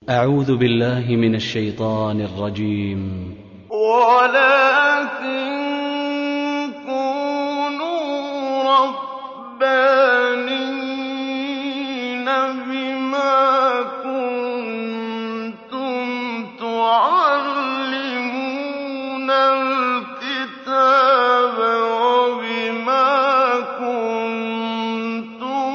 أعوذ بالله من الشيطان الرجيم ولكن كونوا ربانين بما كنتم تعلمون الكتاب وبما كنتم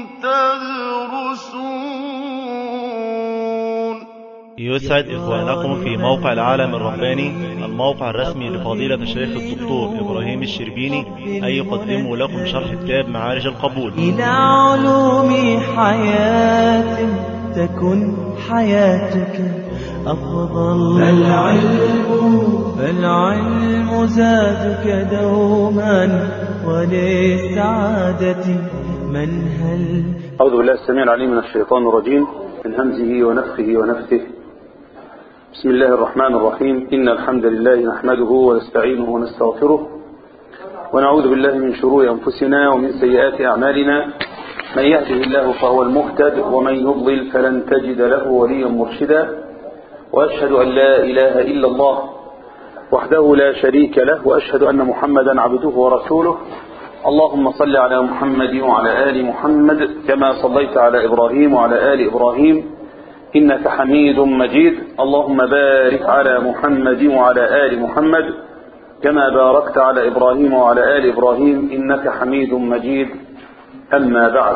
تدرسون يسعد إخوانكم في موقع العالم الرباني الموقع الرسمي لفضيلة الشيخ الدكتور إبراهيم الشربيني أن يقدموا لكم شرح كتاب معارج القبول إلى علوم حياة تكن حياتك أفضل فالعلم فالعلم زادك دوما وللسعادة منهل أعوذ بالله السميع العليم من الشيطان الرجيم من همزه ونفخه ونفثه بسم الله الرحمن الرحيم إن الحمد لله نحمده ونستعينه ونستغفره ونعوذ بالله من شرور أنفسنا ومن سيئات أعمالنا من يهده الله فهو المهتد ومن يضلل فلن تجد له وليا مرشدا وأشهد أن لا إله إلا الله وحده لا شريك له وأشهد أن محمدا عبده ورسوله اللهم صل على محمد وعلى آل محمد كما صليت على إبراهيم وعلى آل إبراهيم إنك حميد مجيد اللهم بارك على محمد وعلى آل محمد كما باركت على إبراهيم وعلى آل إبراهيم إنك حميد مجيد أما بعد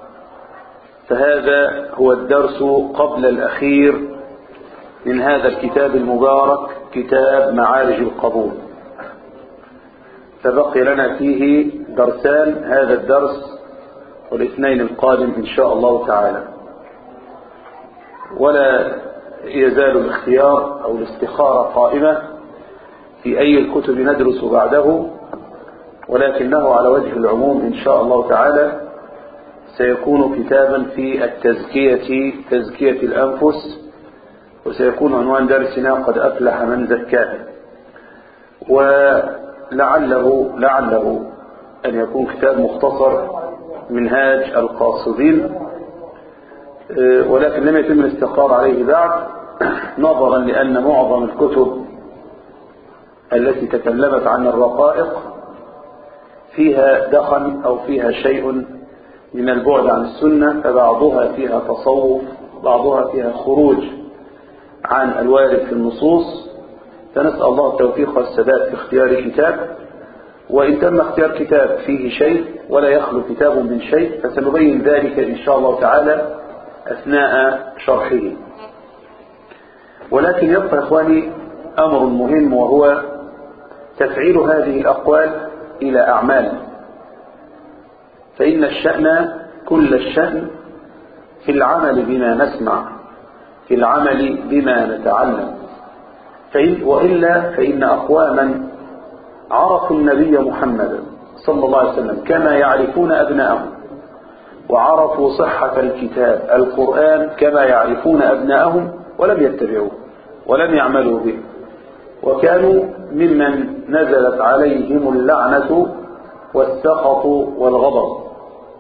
فهذا هو الدرس قبل الأخير من هذا الكتاب المبارك كتاب معارج القبول فبقي لنا فيه درسان هذا الدرس والاثنين القادم إن شاء الله تعالى ولا يزال الاختيار أو الاستخارة قائمة في أي الكتب ندرس بعده ولكنه على وجه العموم إن شاء الله تعالى سيكون كتابا في التزكية تزكية الأنفس وسيكون عنوان درسنا قد أفلح من زكاها ولعله لعله أن يكون كتاب مختصر منهاج القاصدين ولكن لم يتم الاستقرار عليه بعد نظرا لأن معظم الكتب التي تكلمت عن الرقائق فيها دخن أو فيها شيء من البعد عن السنة فبعضها فيها تصوف بعضها فيها خروج عن الوارد في النصوص فنسأل الله التوفيق والسداد في اختيار كتاب وإن تم اختيار كتاب فيه شيء ولا يخلو كتاب من شيء فسنبين ذلك إن شاء الله تعالى أثناء شرحه ولكن يبقى إخواني أمر مهم وهو تفعيل هذه الأقوال إلى أعمال فإن الشأن كل الشأن في العمل بما نسمع في العمل بما نتعلم فإن وإلا فإن أقواما عرفوا النبي محمدا صلى الله عليه وسلم كما يعرفون أبناءهم وعرفوا صحة الكتاب القرآن كما يعرفون أبناءهم ولم يتبعوه ولم يعملوا به وكانوا ممن نزلت عليهم اللعنة والسخط والغضب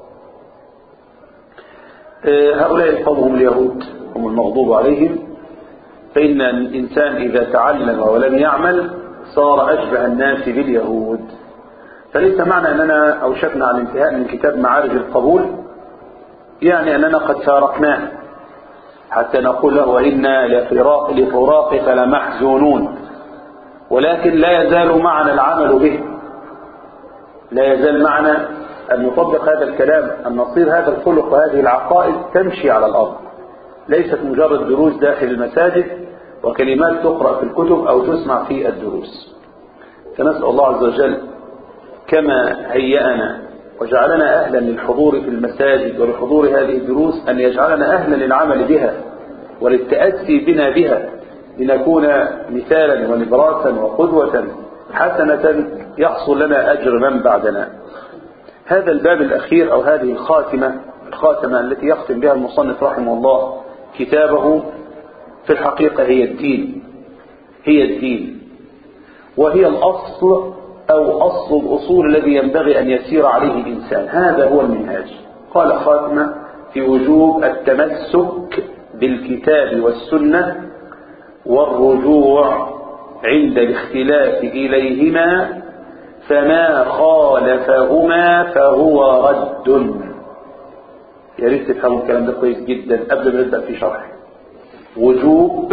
هؤلاء القوم هم اليهود هم المغضوب عليهم فإن الإنسان إذا تعلم ولم يعمل صار أشبه الناس باليهود فليس معنى أننا أوشكنا على الانتهاء من كتاب معارج القبول يعني أننا قد فارقناه حتى نقول له وإنا لفراق لفراقك لمحزونون ولكن لا يزال معنا العمل به لا يزال معنا أن نطبق هذا الكلام أن نصير هذا الخلق وهذه العقائد تمشي على الأرض ليست مجرد دروس داخل المساجد وكلمات تقرأ في الكتب أو تسمع في الدروس فنسأل الله عز وجل كما هيأنا وجعلنا أهلا للحضور في المساجد ولحضور هذه الدروس أن يجعلنا أهلا للعمل بها وللتأسي بنا بها لنكون مثالا ونبراسا وقدوة حسنة يحصل لنا أجر من بعدنا هذا الباب الأخير أو هذه الخاتمة الخاتمة التي يختم بها المصنف رحمه الله كتابه في الحقيقة هي الدين هي الدين وهي الأصل أو أصل الأصول الذي ينبغي أن يسير عليه الإنسان هذا هو المنهاج قال خاتمة في وجوب التمسك بالكتاب والسنة والرجوع عند الاختلاف إليهما فما خالفهما فهو رد يا ريت تفهموا الكلام ده كويس جدا قبل ما نبدأ في شرح وجوب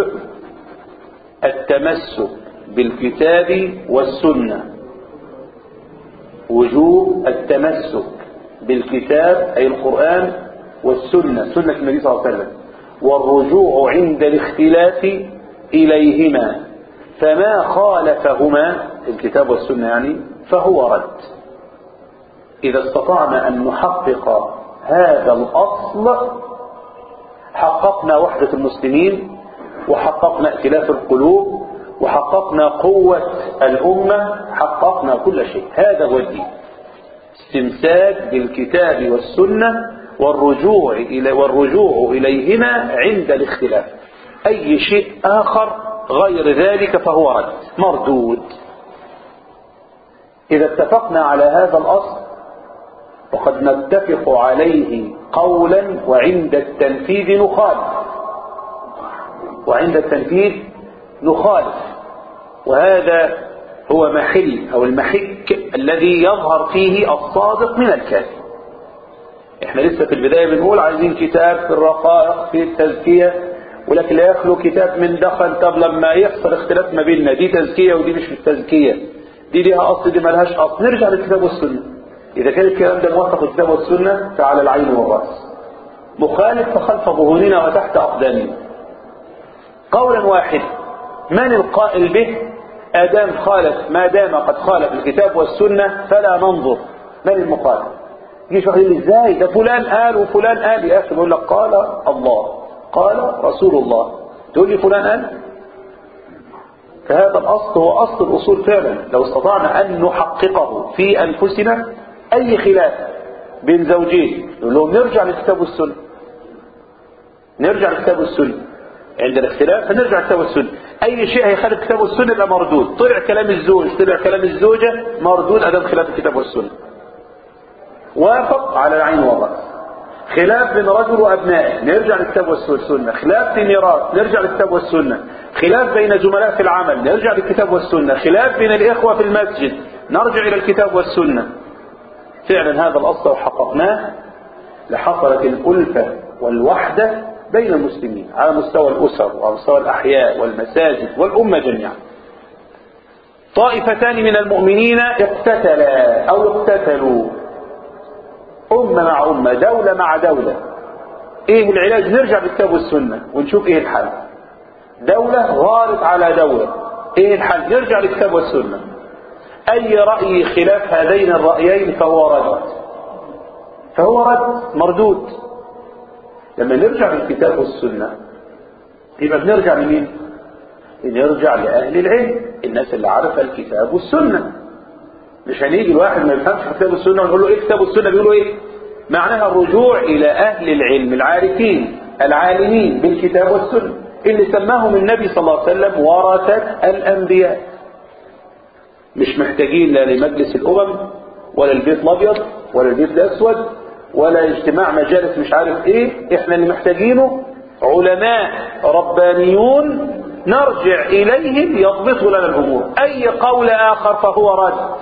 التمسك بالكتاب والسنة وجوب التمسك بالكتاب أي القرآن والسنة سنة النبي صلى الله عليه وسلم والرجوع عند الاختلاف إليهما فما خالفهما الكتاب والسنة يعني فهو رد إذا استطعنا أن نحقق هذا الأصل حققنا وحدة المسلمين وحققنا ائتلاف القلوب وحققنا قوة الأمة حققنا كل شيء هذا هو الدين استمساك بالكتاب والسنة والرجوع إلى والرجوع إليهما عند الاختلاف أي شيء آخر غير ذلك فهو رد مردود إذا اتفقنا على هذا الأصل وقد نتفق عليه قولا وعند التنفيذ نخالف وعند التنفيذ نخالف وهذا هو محل أو المحك الذي يظهر فيه الصادق من الكاذب احنا لسه في البداية بنقول عايزين كتاب في الرقائق في التزكية ولكن لا يخلو كتاب من دخل طب لما يحصل اختلاف ما بيننا دي تزكية ودي مش التزكية دي ليها أصل دي ملهاش أصل نرجع للكتاب والسنة إذا كان الكلام ده موافق الكتاب والسنة فعلى العين والرأس مخالف فخلف ظهورنا وتحت أقدامنا قولا واحدا من القائل به آدام خالف ما دام قد خالف الكتاب والسنة فلا ننظر من المخالف يجي واحد يقول ازاي ده فلان قال وفلان قال يا اخي بيقول لك قال الله قال رسول الله تقول لي فلان قال فهذا الاصل هو اصل الاصول فعلا لو استطعنا ان نحققه في انفسنا اي خلاف بين زوجين نقول لهم نرجع للكتاب والسنه نرجع للكتاب والسنه عند الاختلاف فنرجع للكتاب والسنه اي شيء هيخالف الكتاب والسنه يبقى مردود طلع كلام الزوج طلع كلام الزوجه مردود ادام خلاف الكتاب والسنه وافق على العين والراس خلاف بين رجل وابنائه نرجع للكتاب والسنه خلاف في ميراث نرجع للكتاب والسنه خلاف بين زملاء في العمل نرجع للكتاب والسنه خلاف بين الاخوه في المسجد نرجع الى الكتاب والسنه فعلا هذا الاصل لو حققناه لحصلت الالفه والوحده بين المسلمين على مستوى الاسر وعلى مستوى الاحياء والمساجد والامه جميعا طائفتان من المؤمنين اقتتلا او اقتتلوا أمة مع أمة دولة مع دولة إيه العلاج نرجع بالكتاب والسنة ونشوف إيه الحل دولة غارت على دولة إيه الحل نرجع للكتاب والسنة أي رأي خلاف هذين الرأيين فهو رد فهو رد مردود لما نرجع للكتاب والسنة يبقى بنرجع لمين؟ بنرجع لأهل العلم الناس اللي عارفة الكتاب والسنة مش هنيجي الواحد ما يفهمش كتاب السنة ونقول له ايه كتاب السنة بيقولوا ايه معناها الرجوع الى اهل العلم العارفين العالمين بالكتاب والسنة اللي سماهم النبي صلى الله عليه وسلم ورثة الانبياء مش محتاجين لا لمجلس الامم ولا البيت الابيض ولا البيت الاسود ولا اجتماع مجالس مش عارف ايه احنا اللي محتاجينه علماء ربانيون نرجع اليهم يضبطوا لنا الامور اي قول اخر فهو رد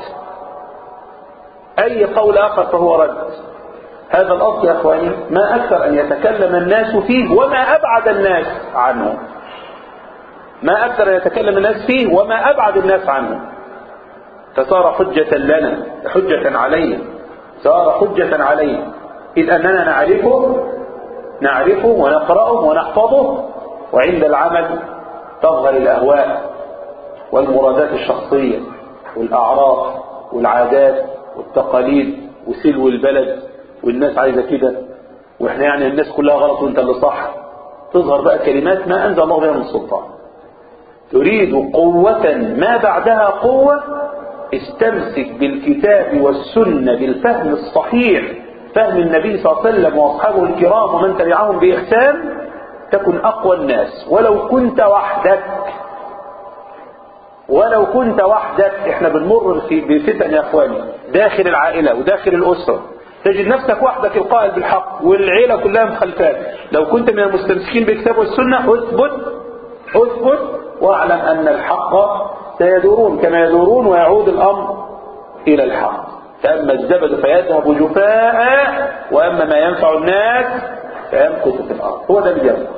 أي قول آخر فهو رد هذا الأصل يا أخواني ما أكثر أن يتكلم الناس فيه وما أبعد الناس عنه ما أكثر أن يتكلم الناس فيه وما أبعد الناس عنه فصار حجة لنا حجة علينا صار حجة علينا إذ أننا نعرفه نعرفه ونقرأه ونحفظه وعند العمل تظهر الأهواء والمرادات الشخصية والأعراف والعادات والتقاليد وسلو البلد والناس عايزة كده واحنا يعني الناس كلها غلط وانت اللي صح تظهر بقى كلمات ما انزل الله بها من سلطان تريد قوة ما بعدها قوة استمسك بالكتاب والسنة بالفهم الصحيح فهم النبي صلى الله عليه وسلم واصحابه الكرام ومن تبعهم بإحسان تكن أقوى الناس ولو كنت وحدك ولو كنت وحدك احنا بنمر في بفتن يا اخواني داخل العائلة وداخل الأسرة تجد نفسك وحدك القائل بالحق والعيلة كلها مخلفاك لو كنت من المستمسكين بالكتاب والسنة اثبت اثبت واعلم أن الحق سيدورون كما يدورون ويعود الأمر إلى الحق فأما الزبد فيذهب جفاء وأما ما ينفع الناس فيمكث في الأرض هو ده اللي ينفع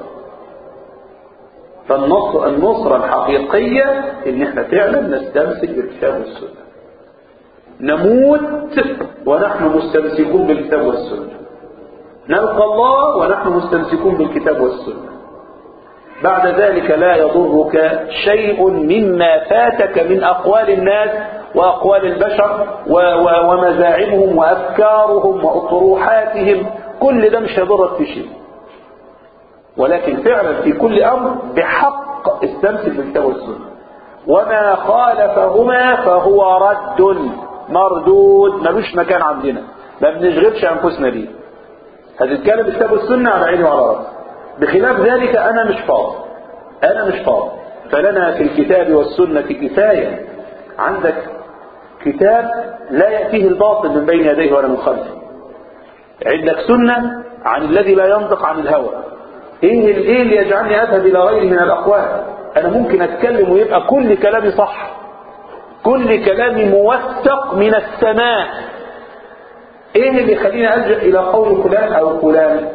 فالنصر النصرة الحقيقية ان احنا فعلا نستمسك بالكتاب والسنة نموت ونحن مستمسكون بالكتاب والسنة نلقى الله ونحن مستمسكون بالكتاب والسنة بعد ذلك لا يضرك شيء مما فاتك من أقوال الناس وأقوال البشر و و ومزاعمهم وأفكارهم وأطروحاتهم كل ده مش هيضرك في شيء ولكن فعلا في كل أمر بحق استمسك بالكتاب والسنة وما خالفهما فهو رد مردود ملوش مكان عندنا ما بنشغلش أنفسنا بيه هتتكلم بالكتاب والسنة على عيني وعلى راسي بخلاف ذلك أنا مش فاضي أنا مش فاضي فلنا في الكتاب والسنة كفاية عندك كتاب لا يأتيه الباطل من بين يديه ولا من خلفه عندك سنة عن الذي لا ينطق عن الهوى ايه ايه اللي يجعلني اذهب الى غيره من الاقوال انا ممكن اتكلم ويبقى كل كلامي صح كل كلامي موثق من السماء ايه اللي يخليني الجا الى قول فلان او فلان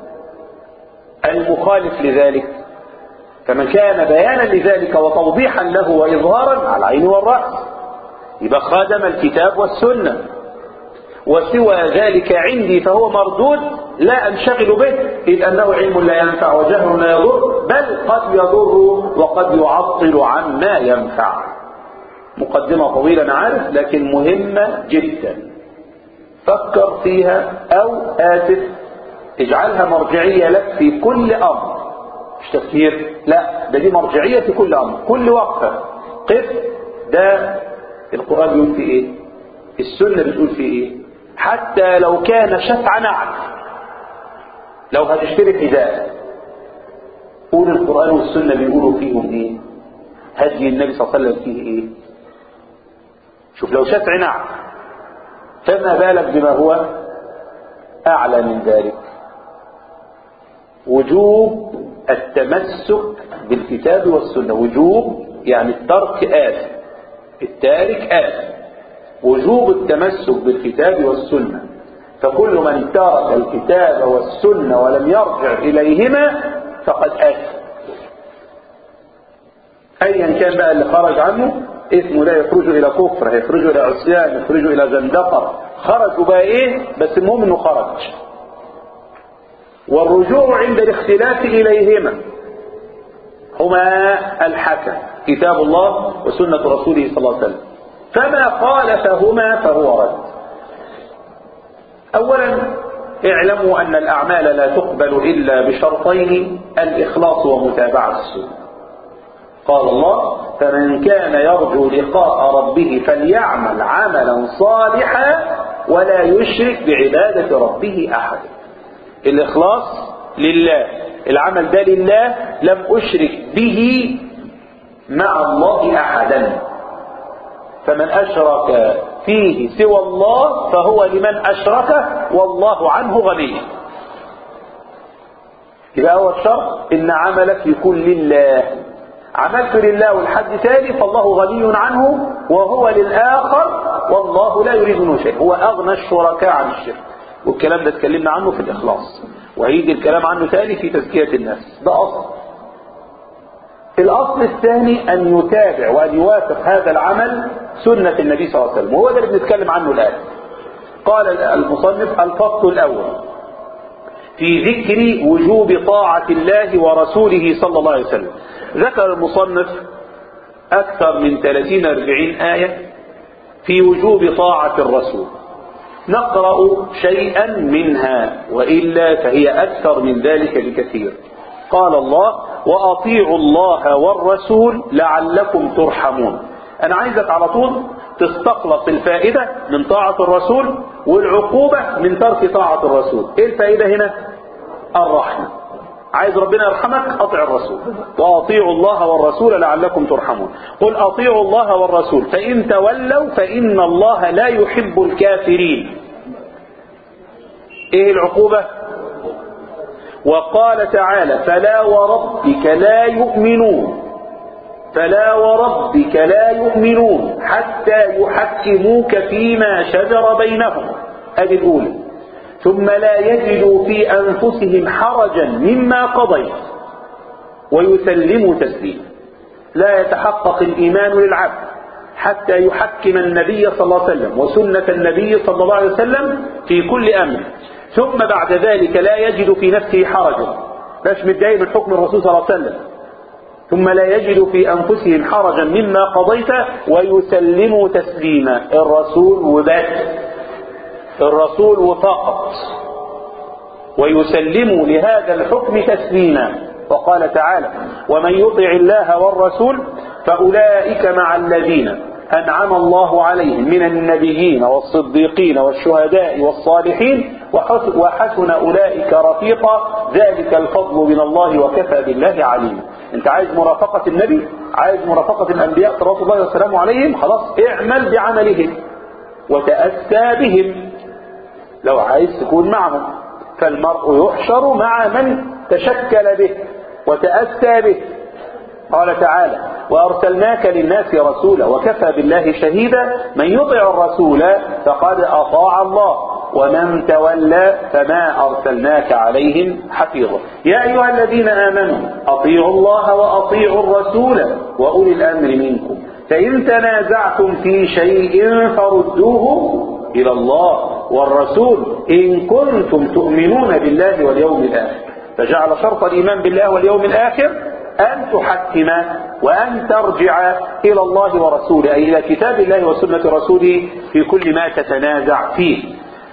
المخالف لذلك فمن كان بيانا لذلك وتوضيحا له واظهارا على العين والراس يبقى خادم الكتاب والسنه وسوى ذلك عندي فهو مردود لا انشغل به اذ انه علم لا ينفع وجهل لا يضر بل قد يضر وقد يعطل عما ينفع مقدمه طويله انا عارف لكن مهمه جدا فكر فيها او اسف اجعلها مرجعيه لك في كل امر مش تفكير لا ده دي مرجعيه في كل امر كل وقفه قف ده القران بيقول في ايه السنه بتقول في ايه حتى لو كان شفع نعل لو هتشتري حذاء قول القرآن والسنة بيقولوا فيهم ايه هدي النبي صلى الله عليه وسلم فيه ايه شوف لو شفع نعل فما بالك بما هو أعلى من ذلك وجوب التمسك بالكتاب والسنة وجوب يعني الترك آثم التارك آثم وجوب التمسك بالكتاب والسنة فكل من ترك الكتاب والسنة ولم يرجع إليهما فقد آثم أيا كان بقى اللي خرج عنه اسمه لا يخرج إلى كفر يخرج إلى عصيان يخرج إلى زندقة خرجوا بقى إيه بس المهم إنه خرج والرجوع عند الاختلاف إليهما هما الحكم كتاب الله وسنة رسوله صلى الله عليه وسلم فما خالفهما فهو رد اولا اعلموا ان الاعمال لا تقبل الا بشرطين الاخلاص ومتابعه السنه قال الله فمن كان يرجو لقاء ربه فليعمل عملا صالحا ولا يشرك بعباده ربه احدا الاخلاص لله العمل ده لله لم اشرك به مع الله احدا فمن أشرك فيه سوى الله فهو لمن أشركه والله عنه غني يبقى هو الشرط إن عملك يكون لله عملت لله والحد تاني فالله غني عنه وهو للآخر والله لا يريد منه شيء هو أغنى الشركاء عن الشرك والكلام ده اتكلمنا عنه في الإخلاص وهيجي الكلام عنه تاني في تزكية النفس ده أصل الأصل الثاني أن يتابع وأن يوافق هذا العمل سنة النبي صلى الله عليه وسلم وهو ده اللي بنتكلم عنه الآن قال المصنف الفصل الأول في ذكر وجوب طاعة الله ورسوله صلى الله عليه وسلم ذكر المصنف أكثر من 30-40 آية في وجوب طاعة الرسول نقرأ شيئا منها وإلا فهي أكثر من ذلك بكثير قال الله وأطيعوا الله والرسول لعلكم ترحمون أنا عايزك على طول تستخلص الفائدة من طاعة الرسول والعقوبة من ترك طاعة الرسول إيه الفائدة هنا الرحمة عايز ربنا يرحمك أطع الرسول وأطيعوا الله والرسول لعلكم ترحمون قل أطيعوا الله والرسول فإن تولوا فإن الله لا يحب الكافرين ايه العقوبة وقال تعالى فلا وربك لا يؤمنون فلا وربك لا يؤمنون حتى يحكموك فيما شجر بينهم هذه الأولى ثم لا يجدوا في أنفسهم حرجا مما قضيت ويسلموا تسليما لا يتحقق الإيمان للعبد حتى يحكم النبي صلى الله عليه وسلم وسنة النبي صلى الله عليه وسلم في كل أمر ثم بعد ذلك لا يجد في نفسه حرجا مش متضايق من حكم الرسول صلى الله عليه وسلم ثم لا يجد في أنفسهم حرجا مما قضيت ويسلموا تسليما الرسول وبس الرسول وفقط ويسلموا لهذا الحكم تسليما وقال تعالى ومن يطع الله والرسول فأولئك مع الذين أنعم الله عليهم من النبيين والصديقين والشهداء والصالحين وحسن أولئك رفيقا ذلك الفضل من الله وكفى بالله عليما انت عايز مرافقة النبي عايز مرافقة الأنبياء صلوات الله وسلامه عليهم خلاص اعمل بعملهم وتأسى بهم لو عايز تكون معهم فالمرء يحشر مع من تشكل به وتأسى به قال تعالى وأرسلناك للناس رسولا وكفى بالله شهيدا من يطع الرسول فقد أطاع الله ومن تولى فما أرسلناك عليهم حفيظا يا أيها الذين آمنوا أطيعوا الله وأطيعوا الرسول وأولي الأمر منكم فإن تنازعتم في شيء فردوه إلى الله والرسول إن كنتم تؤمنون بالله واليوم الآخر فجعل شرط الإيمان بالله واليوم الآخر أن تحكم وأن ترجع إلى الله ورسوله أي إلى كتاب الله وسنة رسوله في كل ما تتنازع فيه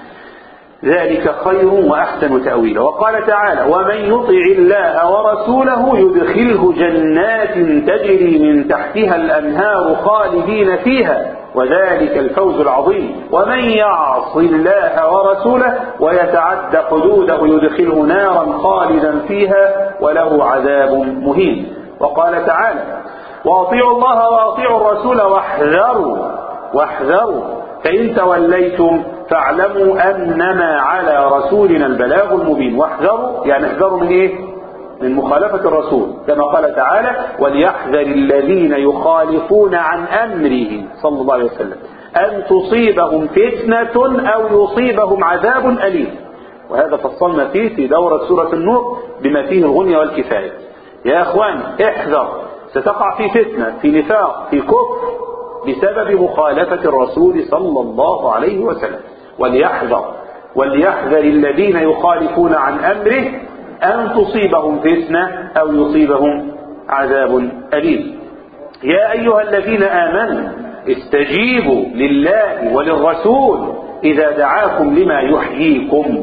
ذلك خير وأحسن تأويلا وقال تعالى ومن يطع الله ورسوله يدخله جنات تجري من تحتها الأنهار خالدين فيها وذلك الفوز العظيم ومن يعص الله ورسوله ويتعد حدوده يدخله نارا خالدا فيها وله عذاب مهين وقال تعالى واطيعوا الله واطيعوا الرسول واحذروا واحذروا فإن توليتم فاعلموا أنما على رسولنا البلاغ المبين واحذروا يعني احذروا من إيه من مخالفة الرسول كما قال تعالى وليحذر الذين يخالفون عن أمره صلى الله عليه وسلم أن تصيبهم فتنة أو يصيبهم عذاب أليم وهذا فصلنا فيه في دورة سورة النور بما فيه الغنية والكفاية يا أخوان احذر ستقع في فتنة في نفاق في كفر بسبب مخالفة الرسول صلى الله عليه وسلم وليحذر وليحذر الذين يخالفون عن أمره أن تصيبهم فتنة أو يصيبهم عذاب أليم يا أيها الذين آمنوا استجيبوا لله وللرسول إذا دعاكم لما يحييكم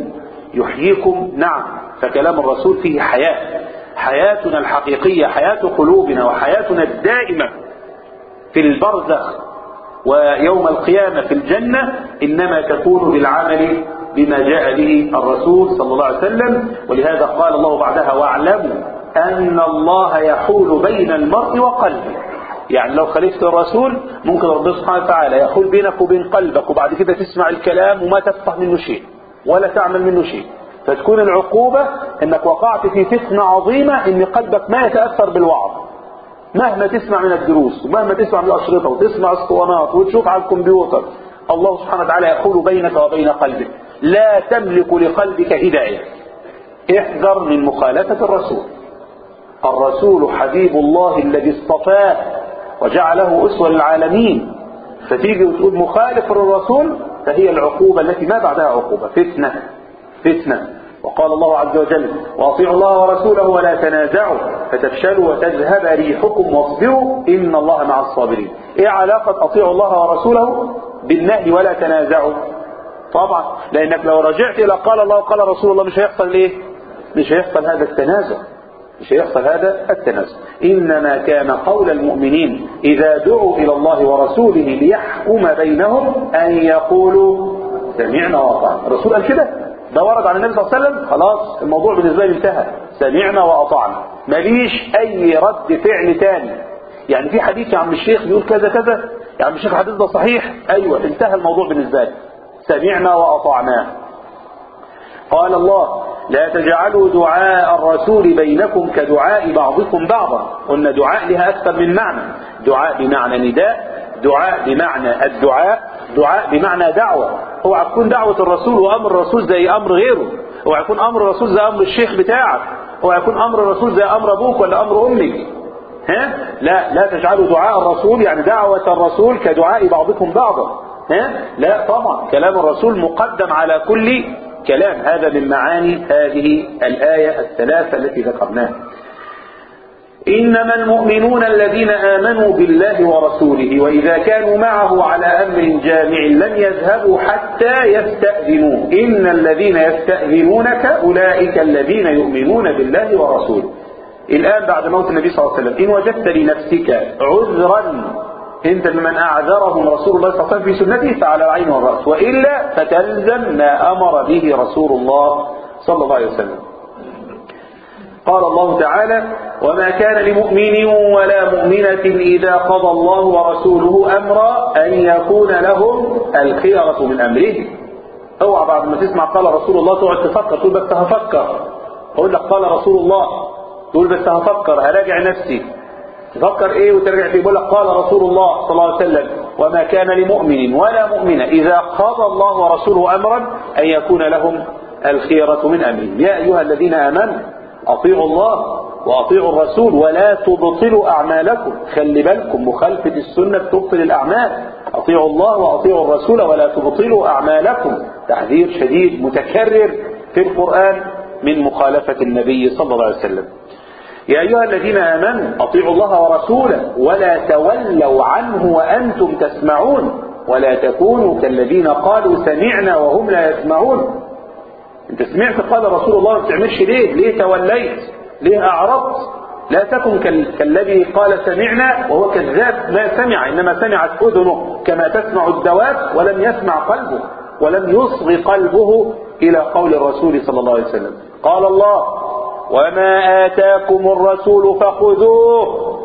يحييكم نعم فكلام الرسول فيه حياة حياتنا الحقيقية حياة قلوبنا وحياتنا الدائمة في البرزخ ويوم القيامة في الجنة إنما تكون بالعمل بما جاء به الرسول صلى الله عليه وسلم ولهذا قال الله بعدها واعلموا أن الله يحول بين المرء وقلبه يعني لو خالفت الرسول ممكن ربنا سبحانه وتعالى يحول بينك وبين قلبك وبعد كده تسمع الكلام وما تفقه منه شيء ولا تعمل منه شيء فتكون العقوبة انك وقعت في فتنة عظيمة ان قلبك ما يتأثر بالوعظ مهما تسمع من الدروس ومهما تسمع من الأشرطة وتسمع اسطوانات وتشوف على الكمبيوتر الله سبحانه وتعالى يحول بينك وبين قلبك لا تملك لقلبك هداية احذر من مخالفة الرسول الرسول حبيب الله الذي اصطفاه وجعله أسوة للعالمين فتيجي وتقول مخالف للرسول فهي العقوبة التي ما بعدها عقوبة فتنة فتنة وقال الله عز وجل واطيعوا الله ورسوله ولا تنازعوا فتفشلوا وتذهب ريحكم واصبروا ان الله مع الصابرين ايه علاقة اطيعوا الله ورسوله بالنهي ولا تنازعوا طبعا لانك لو رجعت الى قال الله وقال رسول الله مش هيحصل ايه مش هيحصل هذا التنازع مش هيحصل هذا التنازع انما كان قول المؤمنين اذا دعوا الى الله ورسوله ليحكم بينهم ان يقولوا سمعنا واطعنا الرسول قال كده ده ورد عن النبي صلى الله عليه وسلم خلاص الموضوع بالنسبه لي انتهى سمعنا واطعنا ماليش اي رد فعل تاني يعني في حديث يا عم الشيخ بيقول كذا كذا يا عم الشيخ الحديث ده صحيح ايوه انتهى الموضوع بالنسبه لي سمعنا واطعنا قال الله لا تجعلوا دعاء الرسول بينكم كدعاء بعضكم بعضا قلنا دعاء لها أكثر من معنى دعاء بمعنى نداء دعاء بمعنى الدعاء دعاء بمعنى دعوة اوعى تكون دعوة الرسول وأمر الرسول زي أمر غيره اوعى يكون أمر الرسول زي أمر الشيخ بتاعك اوعى يكون أمر الرسول زي أمر أبوك ولا أمر أمك ها لا لا تجعلوا دعاء الرسول يعني دعوة الرسول كدعاء بعضكم بعضا ها لا طبعا كلام الرسول مقدم على كل كلام هذا من معاني هذه الآية الثلاثة التي ذكرناها إنما المؤمنون الذين آمنوا بالله ورسوله وإذا كانوا معه على أمر جامع لم يذهبوا حتى يستأذنوه إن الذين يستأذنونك أولئك الذين يؤمنون بالله ورسوله الآن بعد موت النبي صلى الله عليه وسلم إن وجدت لنفسك عذرا انت ممن اعذرهم رسول الله صلى الله عليه وسلم في سنته فعلى العين والراس والا فتلزم ما امر به رسول الله صلى الله عليه وسلم قال الله تعالى وما كان لمؤمن ولا مؤمنة إذا قضى الله ورسوله أمرا أن يكون لهم الخيرة من أمره اوعى بعد ما تسمع قال رسول الله تقعد تفكر تقول بس هفكر اقول لك قال رسول الله تقول بس هفكر هراجع نفسي تفكر ايه وترجع فيه يقول لك قال رسول الله صلى الله عليه وسلم وما كان لمؤمن ولا مؤمنة إذا قضى الله ورسوله أمرا أن يكون لهم الخيرة من أمرهم يا أيها الذين آمنوا أطيعوا الله وأطيعوا الرسول ولا تبطلوا أعمالكم خلي بالكم مخالفة السنة تبطل الأعمال أطيعوا الله وأطيعوا الرسول ولا تبطلوا أعمالكم تحذير شديد متكرر في القرآن من مخالفة النبي صلى الله عليه وسلم يا أيها الذين آمنوا أطيعوا الله ورسوله ولا تولوا عنه وأنتم تسمعون ولا تكونوا كالذين قالوا سمعنا وهم لا يسمعون انت سمعت قال رسول الله ما بتعملش ليه ليه توليت ليه أعرضت لا تكن كالذي قال سمعنا وهو كذاب ما سمع إنما سمعت أذنه كما تسمع الدواب ولم يسمع قلبه ولم يصغي قلبه إلى قول الرسول صلى الله عليه وسلم قال الله وما آتاكم الرسول فخذوه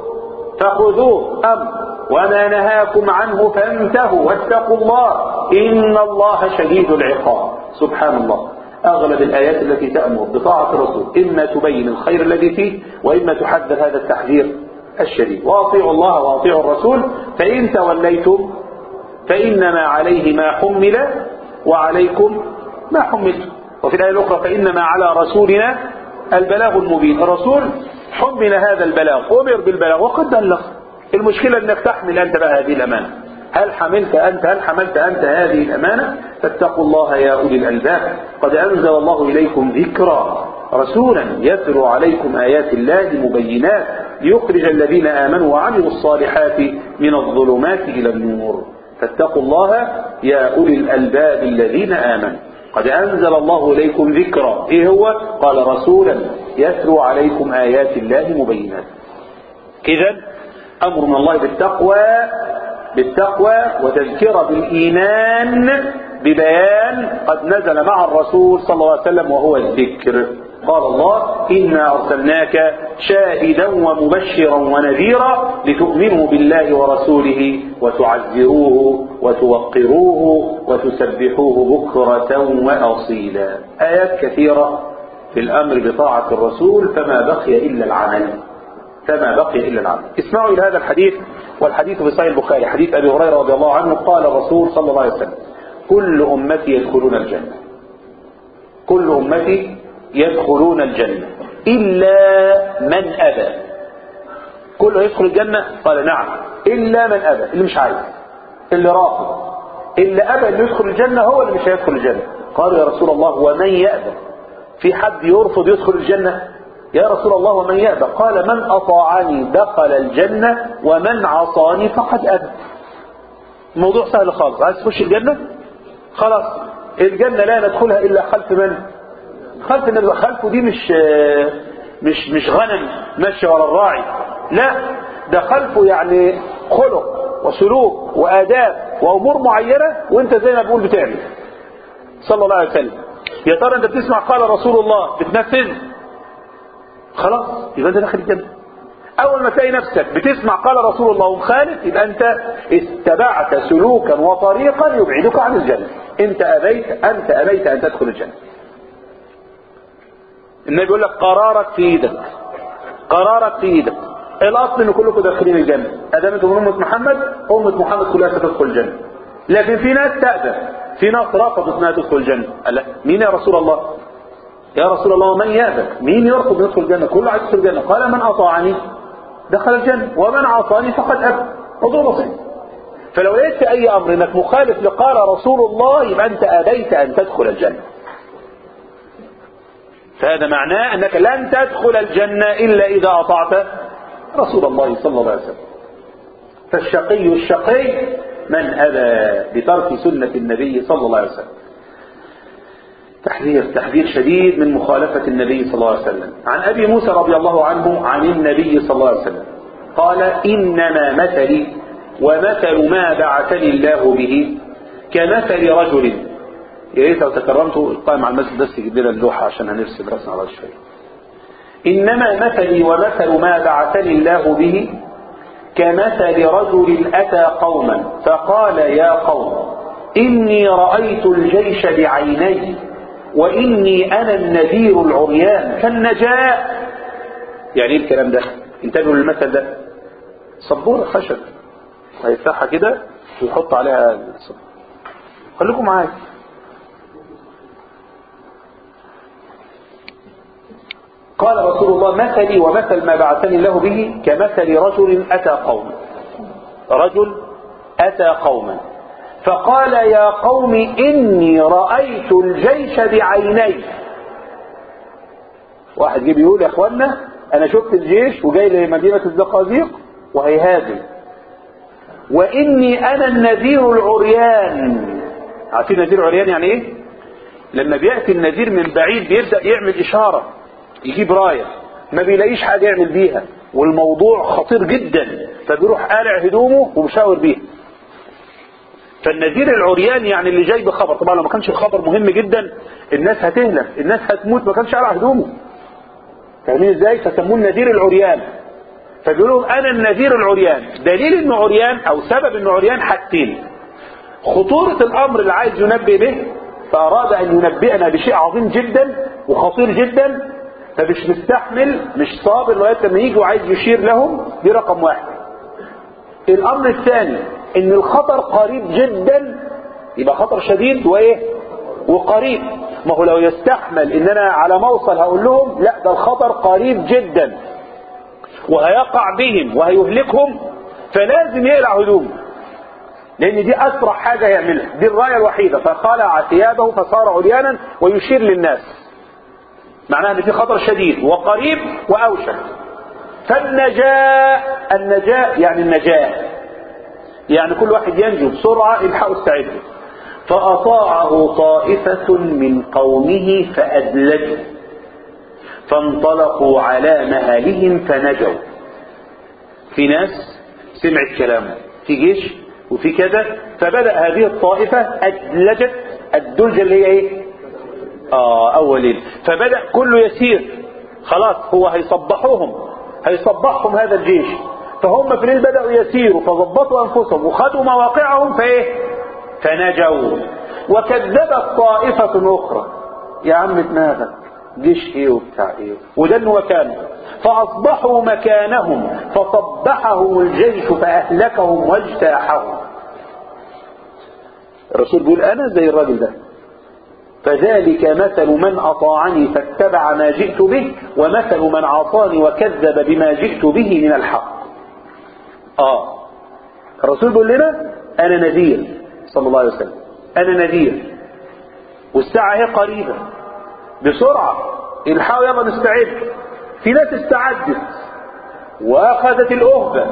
فخذوه أمر وما نهاكم عنه فانتهوا واتقوا الله إن الله شديد العقاب سبحان الله أغلب الآيات التي تأمر بطاعة الرسول إما تبين الخير الذي فيه وإما تحذر هذا التحذير الشديد وأطيعوا الله وأطيعوا الرسول فإن توليتم فإنما عليه ما حمل وعليكم ما حملتم وفي الآية الأخرى فإنما على رسولنا البلاغ المبين الرسول حمل هذا البلاغ أمر بالبلاغ وقد بلغ المشكلة أنك تحمل أنت بقى هذه الأمانة هل حملت أنت هل حملت أنت هذه الأمانة فاتقوا الله يا أولي الألباب قد أنزل الله إليكم ذكرا رسولا يتلو عليكم آيات الله مبينات ليخرج الذين آمنوا وعملوا الصالحات من الظلمات إلى النور فاتقوا الله يا أولي الألباب الذين آمنوا قد أنزل الله إليكم ذكرا إيه هو قال رسولا يتلو عليكم آيات الله مبينات إذا أمر من الله بالتقوى بالتقوى وتذكرة بالإيمان ببيان قد نزل مع الرسول صلى الله عليه وسلم وهو الذكر قال الله إنا أرسلناك شاهدا ومبشرا ونذيرا لتؤمنوا بالله ورسوله وتعزروه وتوقروه وتسبحوه بكرة وأصيلا آيات كثيرة في الأمر بطاعة الرسول فما بقي إلا العمل فما بقي إلا العمل اسمعوا إلى هذا الحديث والحديث في صحيح البخاري حديث أبي هريرة رضي الله عنه قال الرسول صلى الله عليه وسلم كل أمتي يدخلون الجنة كل أمتي يدخلون الجنة إلا من أبى كله يدخل الجنة قال نعم إلا من أبى اللي مش عايز اللي رافض اللي أبى اللي يدخل الجنة هو اللي مش هيدخل الجنة قالوا يا رسول الله ومن يأبى في حد يرفض يدخل الجنة يا رسول الله ومن يأبى قال من أطاعني دخل الجنة ومن عصاني فقد أبى الموضوع سهل خالص عايز تخش الجنة خلاص الجنة لا ندخلها إلا خلف من خلف النبي خلفه دي مش مش مش غنم ماشي ورا الراعي لا ده خلفه يعني خلق وسلوك وآداب وأمور معينة وأنت زي ما بقول بتعمل صلى الله عليه وسلم يا ترى أنت بتسمع قال رسول الله بتنفذ خلاص يبقى أنت داخل الجنة أول ما تلاقي نفسك بتسمع قال رسول الله ومخالف يبقى أنت اتبعت سلوكا وطريقا يبعدك عن الجنة أنت أبيت أنت أبيت أن تدخل الجنة النبي يقول لك قرارك في ايدك قرارك في ايدك الاصل ان كلكم داخلين الجنه ادام انتم من امه محمد امه محمد كلها ستدخل الجنه لكن في ناس تأبى في ناس رفضت انها تدخل الجنه قال لا مين يا رسول الله يا رسول الله من يأبى مين يرفض ان يدخل الجنه كله عايز يدخل الجنه قال من اطاعني دخل الجنه ومن عصاني فقد ابى موضوع بسيط فلو لقيت في اي امر انك مخالف لقال رسول الله يبقى انت ابيت ان تدخل الجنه فهذا معناه انك لن تدخل الجنه الا اذا اطعت رسول الله صلى الله عليه وسلم فالشقي الشقي من ابى بترك سنه النبي صلى الله عليه وسلم تحذير تحذير شديد من مخالفه النبي صلى الله عليه وسلم عن ابي موسى رضي الله عنه عن النبي صلى الله عليه وسلم قال انما مثلي ومثل ما بعثني الله به كمثل رجل يا ريت لو تكرمت القائم على المسجد بس يجيب لنا اللوحه عشان هنرسم رسم على شويه انما مثلي ومثل ما بعثني الله به كمثل رجل اتى قوما فقال يا قوم اني رايت الجيش بعيني واني انا النذير العريان فالنجاء يعني ايه الكلام ده انتبهوا للمثل ده سبوره خشب هيفتحها كده ويحط عليها الصبر خليكم معايا قال رسول الله مثلي ومثل ما بعثني الله به كمثل رجل أتى قوما رجل أتى قوما فقال يا قوم إني رأيت الجيش بعيني واحد جه بيقول يا اخوانا انا شفت الجيش وجاي لمدينة الزقازيق وهيهاجم واني انا النذير العريان عارفين نذير العريان يعني ايه لما بيأتي النذير من بعيد بيبدأ يعمل اشارة يجيب راية ما بيلاقيش حاجة يعمل بيها والموضوع خطير جدا فبيروح قالع هدومه ومشاور بيها فالنذير العريان يعني اللي جاي بخبر طبعا لو ما كانش الخبر مهم جدا الناس هتهلك الناس هتموت ما كانش قالع هدومه فاهمين ازاي فسموه النذير العريان فبيقولوا انا النذير العريان دليل انه عريان او سبب انه عريان حاجتين خطورة الامر اللي عايز ينبه به فاراد ان ينبئنا بشيء عظيم جدا وخطير جدا فمش مستحمل مش صابر لغايه لما يجي وعايز يشير لهم دي رقم واحد الامر الثاني ان الخطر قريب جدا يبقى خطر شديد وايه وقريب ما هو لو يستحمل ان انا على ما اوصل هقول لهم لا ده الخطر قريب جدا وهيقع بهم وهيهلكهم فلازم يقلع هدومه لان دي اسرع حاجه يعملها دي الرايه الوحيده فخلع ثيابه فصار عريانا ويشير للناس معناها ان في خطر شديد وقريب واوشك فالنجاة النجاة يعني النجاة يعني كل واحد ينجو بسرعة الحقوا استعدوا فأطاعه طائفة من قومه فأدلجوا فانطلقوا على مهالهم فنجوا في ناس سمعت كلامه في جيش وفي كذا فبدأ هذه الطائفة أدلجت الدلجة اللي هي ايه اه اولين فبدأ كله يسير خلاص هو هيصبحوهم هيصبحهم هذا الجيش فهم في الليل بدأوا يسيروا فضبطوا انفسهم وخدوا مواقعهم فايه فنجوا وكذبت طائفة اخرى يا عم دماغك جيش ايه وبتاع ايه وده مكانه فاصبحوا مكانهم فصبحهم الجيش فاهلكهم واجتاحهم الرسول بيقول انا زي الراجل ده فذلك مثل من أطاعني فاتبع ما جئت به ومثل من عصاني وكذب بما جئت به من الحق آه الرسول بيقول لنا أنا نذير صلى الله عليه وسلم أنا نذير والساعة هي قريبة بسرعة الحقوا يلا نستعد في ناس استعدت وأخذت الأهبة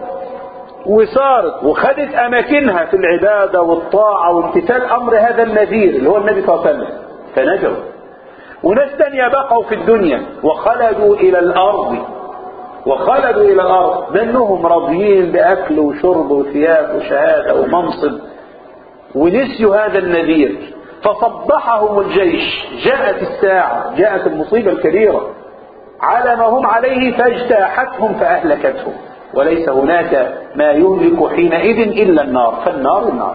وصارت وخدت اماكنها في العباده والطاعه وامتثال امر هذا النذير اللي هو النبي صلى الله عليه وسلم فنجوا وناس تانية بقوا في الدنيا وخلدوا الى الارض وخلدوا الى الارض لانهم راضيين باكل وشرب وثياب وشهاده ومنصب ونسيوا هذا النذير فصبحهم الجيش جاءت الساعه جاءت المصيبه الكبيره على ما هم عليه فاجتاحتهم فاهلكتهم وليس هناك ما يهلك حينئذ إلا النار فالنار النار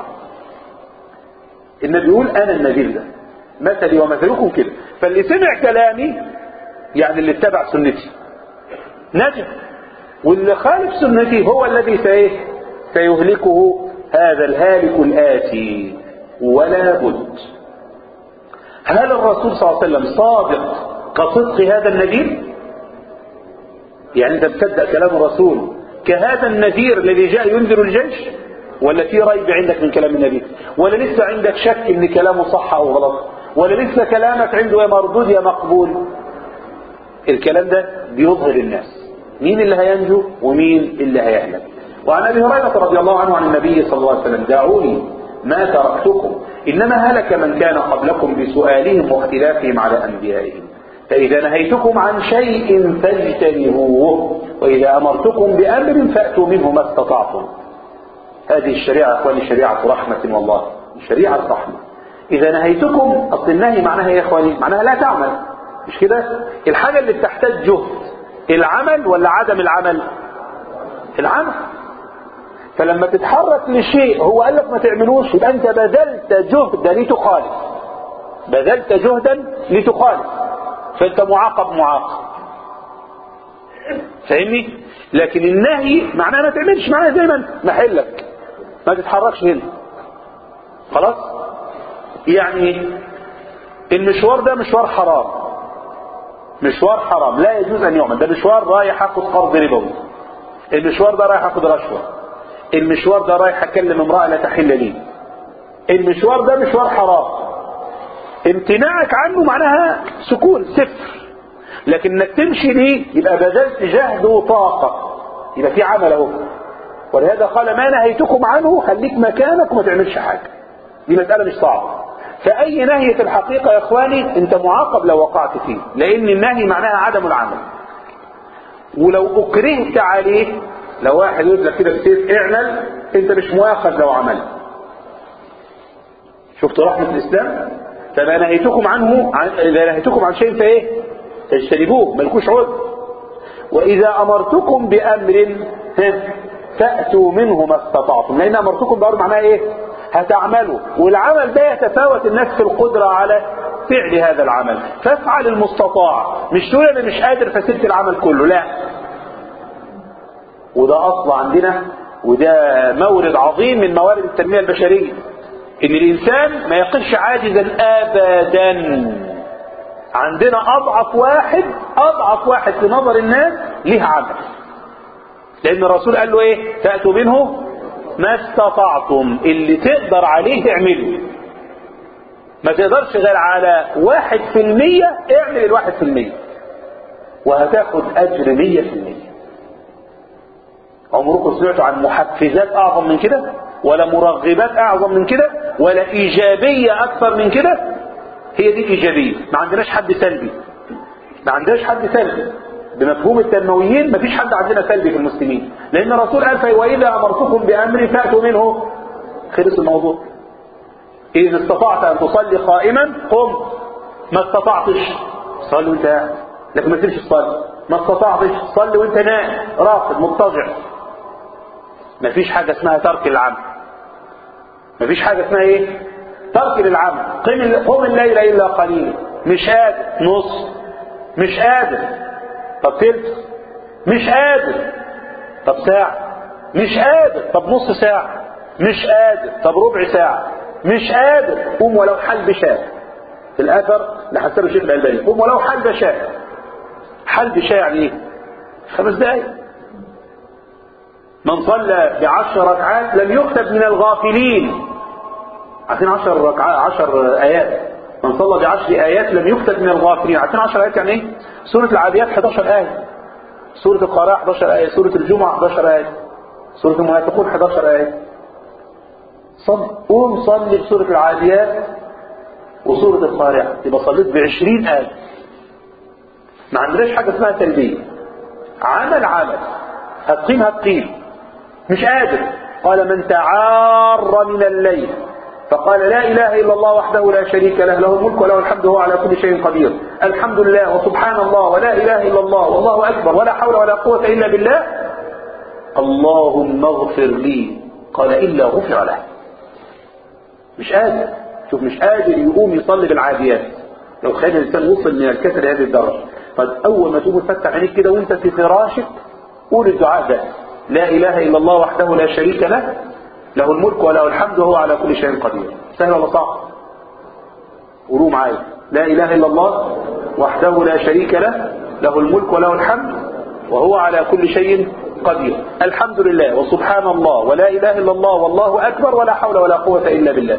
النبي يقول أنا النذير ده مثلي ومثلكم كده فاللي سمع كلامي يعني اللي اتبع سنتي نجا واللي خالف سنتي هو الذي سيه سيهلكه هذا الهالك الآتي ولا بد هل الرسول صلى الله عليه وسلم صادق كصدق هذا النذير يعني انت تصدق كلام الرسول كهذا النذير الذي جاء ينذر الجيش ولا في ريب عندك من كلام النبي ولا لسه عندك شك ان كلامه صح او غلط ولا لسه كلامك عنده يا مردود يا مقبول الكلام ده بيظهر الناس مين اللي هينجو ومين اللي هيهلك وعن ابي هريره رضي الله عنه عن النبي صلى الله عليه وسلم دعوني ما تركتكم انما هلك من كان قبلكم بسؤالهم واختلافهم على انبيائهم فاذا نهيتكم عن شيء فاجتنبوه واذا امرتكم بامر فاتوا منه ما استطعتم هذه الشريعه يا اخواني شريعه رحمه والله شريعه رحمه اذا نهيتكم اصل النهي معناها يا اخواني معناها لا تعمل مش كده الحاجه اللي بتحتاج جهد العمل ولا عدم العمل العمل فلما تتحرك لشيء هو قال لك ما تعملوش يبقى انت بذلت جهد لتخالف بذلت جهدا لتخالف فانت معاقب معاقب فاهمني لكن النهي معناه ما تعملش معناه زي ما انت محلك ما تتحركش هنا خلاص يعني المشوار ده مشوار حرام مشوار حرام لا يجوز ان يعمل ده مشوار رايح اخد قرض ربوي المشوار ده رايح اخد رشوه المشوار ده رايح اكلم امراه لا تحل لي المشوار ده مشوار حرام امتناعك عنه معناها سكون صفر لكن انك تمشي ليه يبقى بذلت جهد وطاقه يبقى في عمل اهو ولهذا قال ما نهيتكم عنه خليك مكانك وما تعملش حاجه دي مساله مش صعبه فاي نهي في الحقيقه يا اخواني انت معاقب لو وقعت فيه لان النهي معناها عدم العمل ولو اكرهت عليه لو واحد يقول لك كده بسيف اعمل انت مش مؤاخذ لو عملت شفتوا رحمه الاسلام فما نهيتكم عنه عن... اذا نهيتكم عن شيء فايه تجتنبوه ملكوش عذر واذا امرتكم بامر فاتوا منه ما استطعتم لان امرتكم بامر معناها ايه هتعملوا والعمل ده يتفاوت الناس في القدره على فعل هذا العمل فافعل المستطاع مش تقول انا مش قادر فسبت العمل كله لا وده اصل عندنا وده مورد عظيم من موارد التنميه البشريه ان الانسان ما يقفش عاجزا ابدا عندنا اضعف واحد اضعف واحد في نظر الناس ليه عمل لان الرسول قال له ايه تاتوا منه ما استطعتم اللي تقدر عليه تعمله ما تقدرش غير على واحد في المية اعمل الواحد في المية وهتاخد اجر مية في المية عمركم سمعتوا عن محفزات اعظم من كده ولا مرغبات اعظم من كده ولا ايجابية اكثر من كده هي دي الايجابية ما عندناش حد سلبي ما عندناش حد سلبي بمفهوم التنمويين ما فيش حد عندنا سلبي في المسلمين لان الرسول قال واذا امرتكم بامر فاتوا منه خلص الموضوع اذا استطعت ان تصلي قائما قم ما استطعتش صلي وانت قاعد لكن ما تسيبش تصلي ما استطعتش صلي وانت نائم راقد مضطجع ما فيش حاجه اسمها ترك العمل ما فيش حاجه اسمها ايه ترك للعمل قم قم الليل الا قليلا مش قادر نص مش قادر طب تلت مش قادر طب ساعة مش قادر طب نص ساعة مش قادر طب ربع ساعة مش قادر قوم ولو حلب شاة في الأثر لحسن الشيخ الألباني قوم ولو حلب شاة حلب شاة يعني إيه؟ خمس دقايق من صلى بعشر ركعات لم يكتب من الغافلين عارفين عشر ركعات عشر آيات من صلى بعشر آيات لم يكتب من الغافلين عارفين عشر آيات يعني إيه؟ سورة العاديات 11 آية سورة القارعة 11 آية سورة الجمعة 11 آية سورة المنافقون 11 آية صل قوم صلي بسورة العاديات وسورة القارعة يبقى صليت ب 20 آية ما عندناش حاجة اسمها تلبية عمل عمل هتقيم هتقيم مش قادر قال من تعار من الليل فقال لا إله إلا الله وحده لا شريك له له الملك وله الحمد وهو على كل شيء قدير الحمد لله وسبحان الله ولا إله إلا الله والله أكبر ولا حول ولا قوة إلا بالله اللهم اغفر لي قال إلا غفر له مش قادر شوف مش قادر يقوم يصلي بالعاديات لو خلى الإنسان وصل من الكسل لهذه الدرجة طيب اول ما تقوم تفتح عينيك كده وانت في فراشك قول الدعاء ده لا اله الا الله وحده لا شريك له له الملك وله الحمد وهو على كل شيء قدير سهل ولا صعب قولوا معايا لا اله الا الله وحده لا شريك له له الملك وله الحمد وهو على كل شيء قدير الحمد لله وسبحان الله ولا اله الا الله والله اكبر ولا حول ولا قوه الا بالله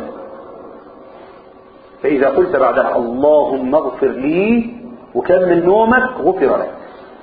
فاذا قلت بعدها اللهم اغفر لي وكان من نومك غفر لك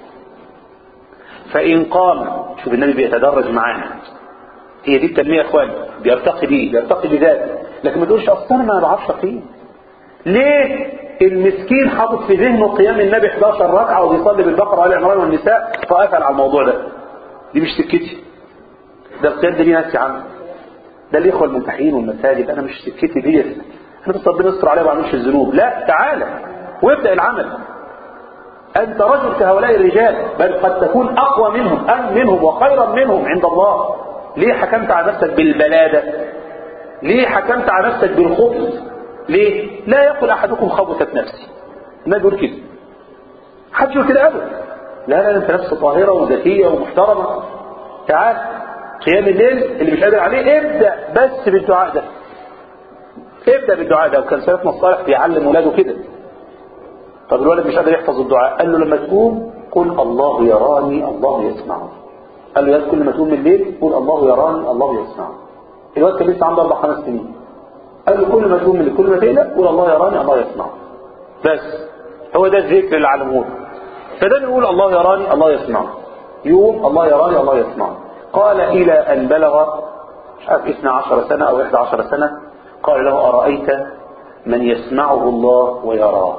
فإن قام شوف النبي بيتدرج معانا هي دي التنمية يا اخوان بيرتقي بيه بيرتقي بذاته لكن ما تقولش اصل انا ما بعرفش اقيم ليه المسكين حاطط في ذهنه قيام النبي 11 ركعه وبيصلي بالبقره وال عمران والنساء فقفل على الموضوع ده دي مش سكتي ده القيام ده ليه ناس يا عم ده الاخوه المنتحين والمساجد انا مش سكتي ديت انا بس ربنا يستر عليا وما اعملش الذنوب لا تعالى وابدا العمل أنت رجل كهؤلاء الرجال بل قد تكون أقوى منهم أم منهم وخيرا منهم عند الله ليه حكمت على نفسك بالبلادة ليه حكمت على نفسك بالخبث ليه لا يقول أحدكم خبثت نفسي ما يقول كده حد يقول كده أبدا لا لا أنت نفس طاهرة وذكية ومحترمة تعال قيام الليل اللي مش قادر عليه ابدأ بس بالدعاء ده ابدأ بالدعاء ده وكان سلفنا الصالح بيعلم ولاده كده طب الولد مش قادر يحفظ الدعاء قال له لما تقوم قل الله يراني الله يسمعني قال له يا كل ما تقوم من الليل قل الله يراني الله يسمعني الولد كان لسه عنده اربع خمس سنين قال له كل ما تقوم من الليل كل ما تقلق قل الله يراني الله يسمعني بس هو ده الذكر اللي علموه فده بيقول الله يراني الله يسمعني يوم الله يراني الله يسمعني قال الى ان بلغ مش عارف 12 سنه او 11 سنه قال له ارايت من يسمعه الله ويراه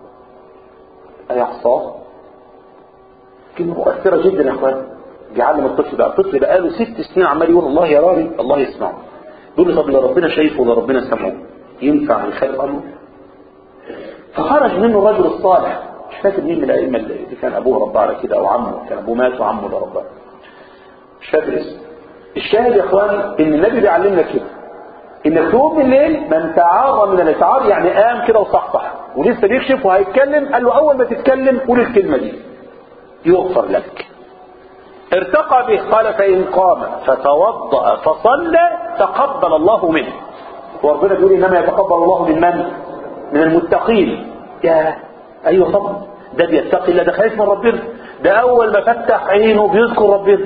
أيحصاه كلمة مؤثرة جدا يا اخوان بيعلم الطفل بقى الطفل بقى له ست سنين عمال يقول الله يراني الله يسمعه يقول له طب لا ربنا شايفه ولا ربنا سمعه ينفع يخالف امره فخرج منه الرجل الصالح مش فاكر مين من الائمه اللي كان ابوه رباه على كده او عمه كان ابوه مات وعمه اللي رباه مش فاكر اسمه الشاهد يا اخوان ان النبي بيعلمنا كده انك تقوم الليل من تعار من الاتعار يعني قام كده وصحصح ولسه بيكشف وهيتكلم قال له اول ما تتكلم قول الكلمه دي يغفر لك ارتقى به قال فان قام فتوضا فصلى تقبل الله منه وربنا بيقول انما يتقبل الله من من من المتقين يا ايوه طبعا ده بيتقي الله ده خايف من ربنا ده اول ما فتح عينه بيذكر ربنا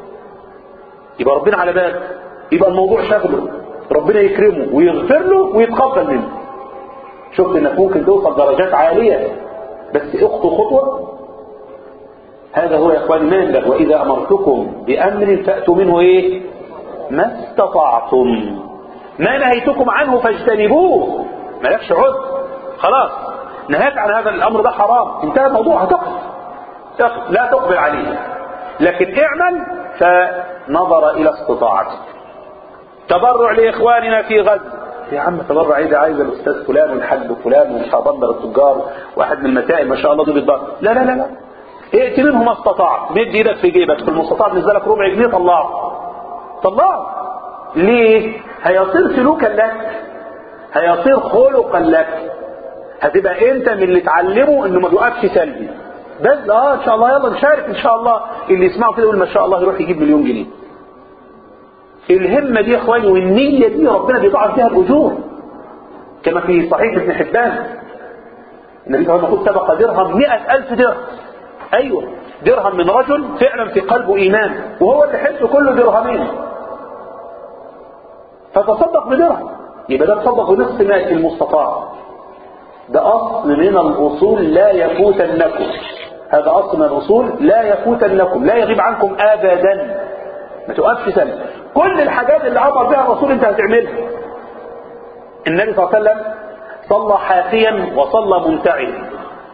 يبقى ربنا على باله يبقى الموضوع شغله ربنا يكرمه ويغفر له ويتقبل منه شفت انك ممكن توصل درجات عالية بس اخطو خطوة هذا هو يا اخواني ما ينبغي واذا امرتكم بامر فاتوا منه ايه ما استطعتم ما نهيتكم عنه فاجتنبوه مالكش عذر خلاص نهاك عن هذا الامر ده حرام انتهى الموضوع هتقف تقف لا تقبل عليه لكن اعمل فنظر الى استطاعتك تبرع لاخواننا في غزه يا عم تبرع ايه ده عايز الاستاذ فلان والحاج فلان ومش هدبر التجار واحد من المتائم ما شاء الله دول يتبرع لا لا لا لا ائت منه ما استطعت مد ايدك في جيبك في المستطاع بالنسبه لك ربع جنيه طلعه طلعه ليه هيصير سلوكا لك هيصير خلقا لك هتبقى انت من اللي تعلمه انه ما بيوقفش سلبي بس اه ان شاء الله يلا نشارك ان شاء الله اللي يسمعه كده يقول ما شاء الله يروح يجيب مليون جنيه الهمة دي يا اخواني والنية دي ربنا بيضاعف فيها الأجور كما في صحيح ابن حبان النبي صلى الله عليه وسلم سبق درهم مئة ألف درهم أيوة درهم من رجل فعلا في قلبه إيمان وهو اللي حسه كله درهمين فتصدق بدرهم يبقى ده تصدق بنصف مائة المستطاع ده أصل من الأصول لا يفوتنكم هذا أصل من الأصول لا يفوتنكم لا يغيب عنكم أبدا ما توقفش سنة كل الحاجات اللي امر بها الرسول انت هتعملها النبي صلى الله عليه وسلم صلى حافيا وصلى منتعلا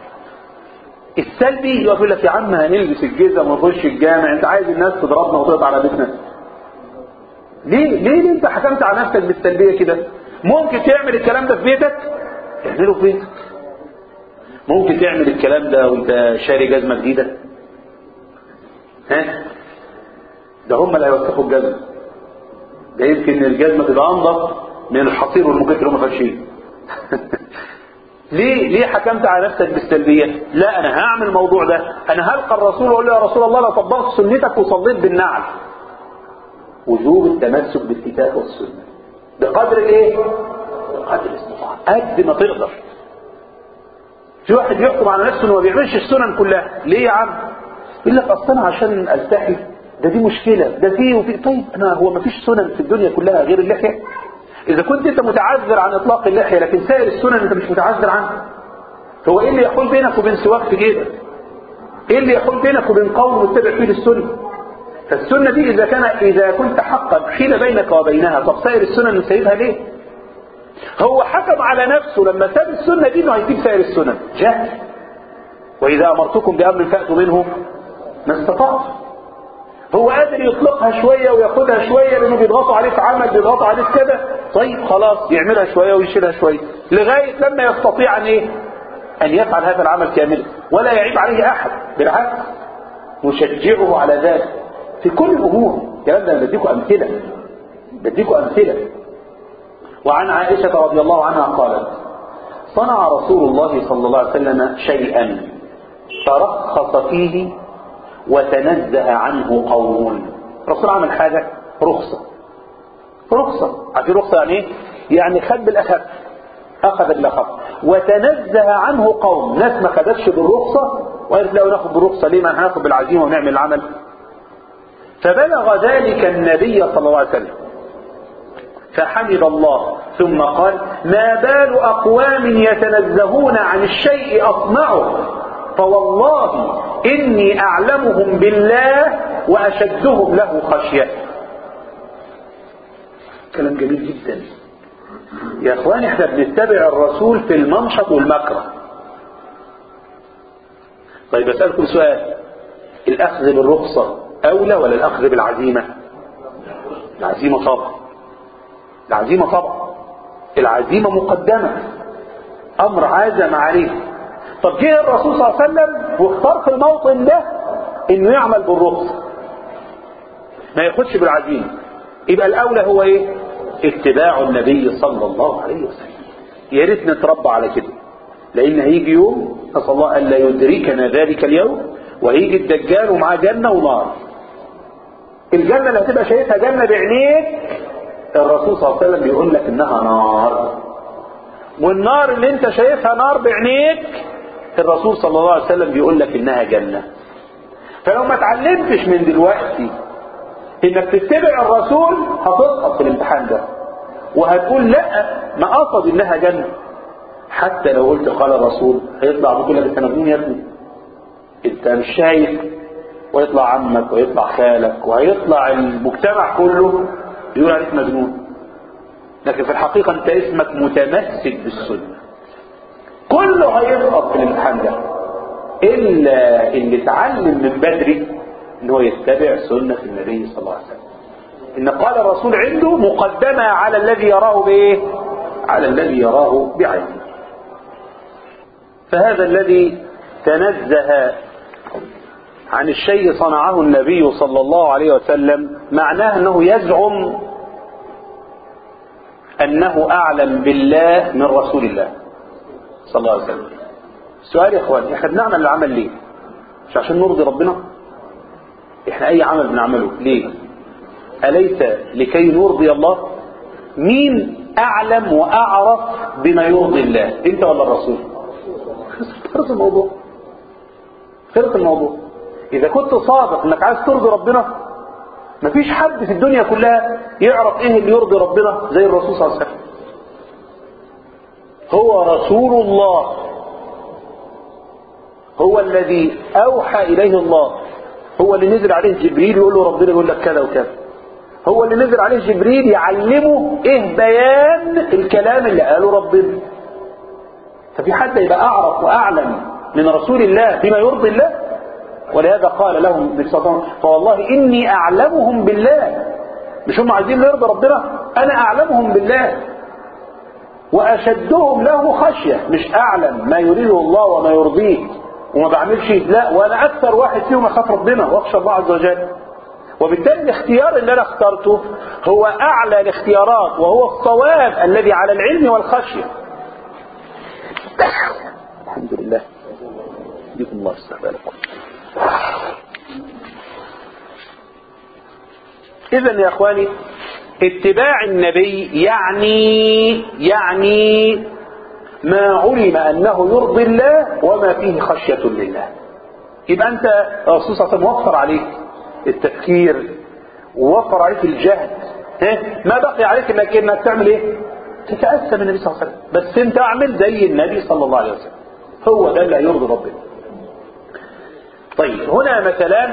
السلبي يقول لك يا عم هنلبس الجزم ونخش الجامع انت عايز الناس تضربنا وتقطع على بيتنا ليه ليه, ليه انت حكمت على نفسك بالسلبيه كده ممكن تعمل الكلام ده في بيتك اعمله في بيتك ممكن تعمل الكلام ده وانت شاري جزمه جديده ها ده هم اللي هيوسخوا الجزمه ده يمكن الجزمه تبقى انضف من الحصير والمكيف اللي هم فاشين ليه ليه حكمت على نفسك بالسلبيه لا انا هعمل الموضوع ده انا هلقى الرسول واقول له يا رسول الله لو طبقت سنتك وصليت بالنعل وجوب التمسك بالكتاب والسنه بقدر الايه بقدر الاستطاعه قد ما تقدر في واحد يحكم على نفسه انه ما بيعملش السنن كلها ليه يا عم يقول لك اصل انا عشان التحي ده دي مشكله ده في وفي طيب انا هو ما فيش سنن في الدنيا كلها غير اللحيه اذا كنت انت متعذر عن اطلاق اللحيه لكن سائر السنن انت مش متعذر عنها هو ايه اللي يحول بينك وبين سواك في جيبك ايه اللي يحول بينك وبين قوم متبع فيه للسنه فالسنه دي اذا كان اذا كنت حقا حيل بينك وبينها طب سائر السنن سايبها ليه هو حكم على نفسه لما ساب السنه دي انه هيسيب سائر السنن جهل واذا امرتكم بامر فاتوا منه ما استطعتم هو قادر يطلقها شوية وياخدها شوية لأنه بيضغطوا عليه في عمل بيضغطوا عليه في كده طيب خلاص يعملها شوية ويشيلها شوية لغاية لما يستطيع أن إيه؟ أن يفعل هذا العمل كاملا ولا يعيب عليه أحد بالعكس نشجعه على ذلك في كل الأمور الكلام ده أنا بديكم أمثلة بديكم أمثلة وعن عائشة رضي الله عنها قالت صنع رسول الله صلى الله عليه وسلم شيئا ترخص فيه وتنزه عنه قوم الرسول عمل حاجة رخصة رخصة عارفين رخصة يعني ايه؟ يعني خد بالأخف أخذ بالأخف وتنزه عنه قوم ناس ما خدتش بالرخصة وقالت لا ناخد بالرخصة ليه ما هناخد بالعزيمة ونعمل العمل فبلغ ذلك النبي صلى الله عليه وسلم فحمد الله ثم قال ما بال أقوام يتنزهون عن الشيء أصنعه فوالله إني أعلمهم بالله وأشدهم له خشية كلام جميل جدا يا اخوان احنا بنتبع الرسول في المنشط والمكره طيب اسالكم سؤال الاخذ بالرخصه اولى ولا الاخذ بالعزيمه العزيمه طبعا العزيمه طبعا العزيمه مقدمه امر عزم عليه طب جه الرسول صلى الله عليه وسلم واختار في الموطن ده انه يعمل بالرخصه ما ياخدش بالعزيمه يبقى الاولى هو ايه اتباع النبي صلى الله عليه وسلم يا ريت نتربى على كده لان هيجي يوم نسال الله الا يدركنا ذلك اليوم وهيجي الدجال ومعاه جنه ونار الجنه اللي هتبقى شايفها جنه بعينيك الرسول صلى الله عليه وسلم بيقول لك انها نار والنار اللي انت شايفها نار بعينيك الرسول صلى الله عليه وسلم بيقول لك انها جنه فلو ما اتعلمتش من دلوقتي انك تتبع الرسول هتسقط في الامتحان ده وهتقول لا ما قصد انها جنه حتى لو قلت قال الرسول هيطلع بيقول لك انت مجنون يا ابني انت مش شايف ويطلع عمك ويطلع خالك وهيطلع المجتمع كله يقول عليك مجنون لكن في الحقيقة انت اسمك متمسك بالسنة كله هيسقط في الامتحان ده الا اللي اتعلم من بدري ان هو يتبع سنة النبي صلى الله عليه وسلم ان قال الرسول عنده مقدمة على الذي يراه بايه على الذي يراه بعينه فهذا الذي تنزه عن الشيء صنعه النبي صلى الله عليه وسلم معناه انه يزعم انه اعلم بالله من رسول الله صلى الله عليه وسلم السؤال يا اخوان احنا بنعمل العمل ليه مش عشان نرضي ربنا احنا اي عمل بنعمله ليه اليس لكي نرضي الله مين اعلم واعرف بما يرضي الله انت ولا الرسول خلص الموضوع خلص الموضوع اذا كنت صادق انك عايز ترضي ربنا مفيش حد في الدنيا كلها يعرف ايه اللي يرضي ربنا زي الرسول صلى الله عليه وسلم هو رسول الله هو الذي اوحى اليه الله هو اللي نزل عليه جبريل يقول له ربنا يقول لك كذا وكذا هو اللي نزل عليه جبريل يعلمه ايه بيان الكلام اللي قاله ربنا ففي حد يبقى اعرف واعلم من رسول الله بما يرضي الله ولهذا قال لهم النبي صلى الله عليه وسلم فوالله اني اعلمهم بالله مش هم عايزين يرضي ربنا انا اعلمهم بالله واشدهم له خشيه مش اعلم ما يريده الله وما يرضيه وما بعملش لا وانا اكثر واحد فيهم اخاف ربنا واخشى الله عز وجل وبالتالي الاختيار اللي انا اخترته هو اعلى الاختيارات وهو الصواب الذي على العلم والخشيه الله استقبالكم إذا يا إخواني اتباع النبي يعني يعني ما علم أنه يرضي الله وما فيه خشية لله يبقى أنت الرسول صلى الله عليه وسلم وفر عليك التفكير ووفر عليك الجهد ها؟ ما بقي عليك انك انك تعمل ايه؟ تتأسى بالنبي صلى الله عليه وسلم بس انت اعمل زي النبي صلى الله عليه وسلم هو ده اللي هيرضي ربنا طيب هنا مثلا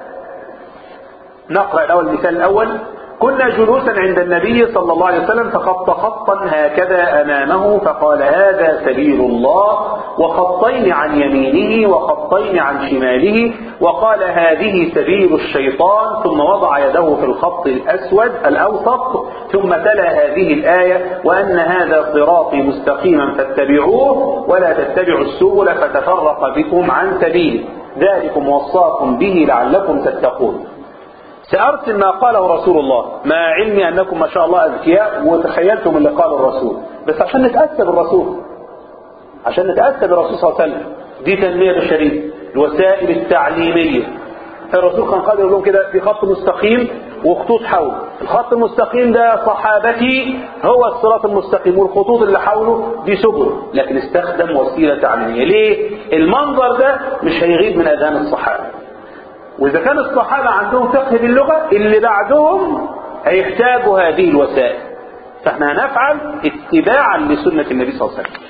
نقرأ الأول المثال الأول كنا جلوسا عند النبي صلى الله عليه وسلم فخط خطا هكذا أمامه فقال هذا سبيل الله وخطين عن يمينه وخطين عن شماله وقال هذه سبيل الشيطان ثم وضع يده في الخط الأسود الأوسط ثم تلا هذه الآية وأن هذا صراطي مستقيما فاتبعوه ولا تتبعوا السبل فتفرق بكم عن سبيله ذلكم وصاكم به لعلكم تتقون سأرسل ما قاله رسول الله مع علمي أنكم ما شاء الله أذكياء وتخيلتم اللي قاله الرسول بس عشان نتأسى بالرسول عشان نتأسى بالرسول صلى الله عليه وسلم دي تنمية بشرية الوسائل التعليمية الرسول كان قادر يقول لهم كده في خط مستقيم وخطوط حوله الخط المستقيم ده صحابتي هو الصراط المستقيم والخطوط اللي حوله دي سبل لكن استخدم وسيلة تعليمية ليه المنظر ده مش هيغيب من أذهان الصحابة وإذا كان الصحابة عندهم فقه باللغة اللي بعدهم هيحتاجوا هذه الوسائل فاحنا هنفعل اتباعا لسنة النبي صلى الله عليه وسلم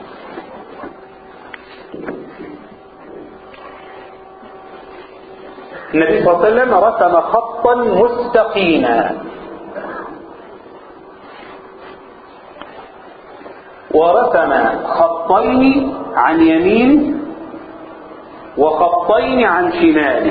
النبي صلى الله عليه وسلم رسم خطا مستقيما ورسم خطين عن يمين وخطين عن شماله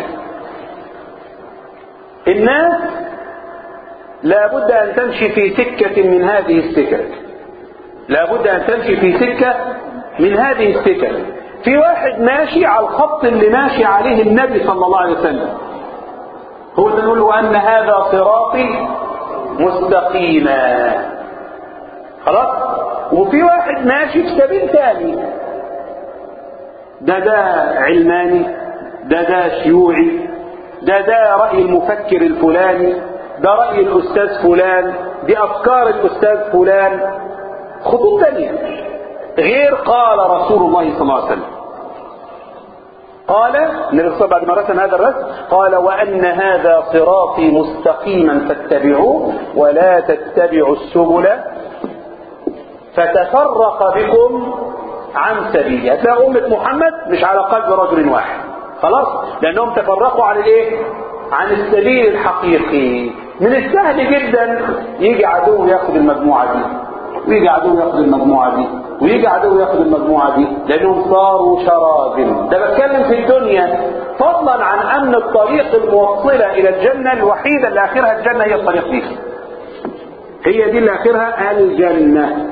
الناس لابد أن تمشي في سكة من هذه السكك لابد أن تمشي في سكة من هذه السكك في واحد ماشي على الخط اللي ماشي عليه النبي صلى الله عليه وسلم هو نقول وأن هذا صراطي مستقيما خلاص وفي واحد ماشي في سبيل ثاني ده ده علماني ده ده شيوعي ده ده رأي المفكر الفلاني ده رأي الأستاذ فلان دي أفكار الأستاذ فلان خطوط تانية غير قال رسول الله صلى الله عليه وسلم قال النبي صلى الله عليه وسلم بعد ما رسم هذا الرسم قال وأن هذا صراطي مستقيما فاتبعوه ولا تتبعوا السبل فتفرق بكم عن سبيله هتلاقي أمة محمد مش على قلب رجل واحد خلاص لأنهم تفرقوا عن الايه عن السبيل الحقيقي من السهل جدا يجي عدو ياخد المجموعة دي ويجي عدو ياخد المجموعة دي ويجي عدو ياخد المجموعة دي لأنهم صاروا شراذم ده بتكلم في الدنيا فضلا عن أن الطريق الموصلة إلى الجنة الوحيدة اللي آخرها الجنة هي الطريق دي هي دي اللي آخرها الجنة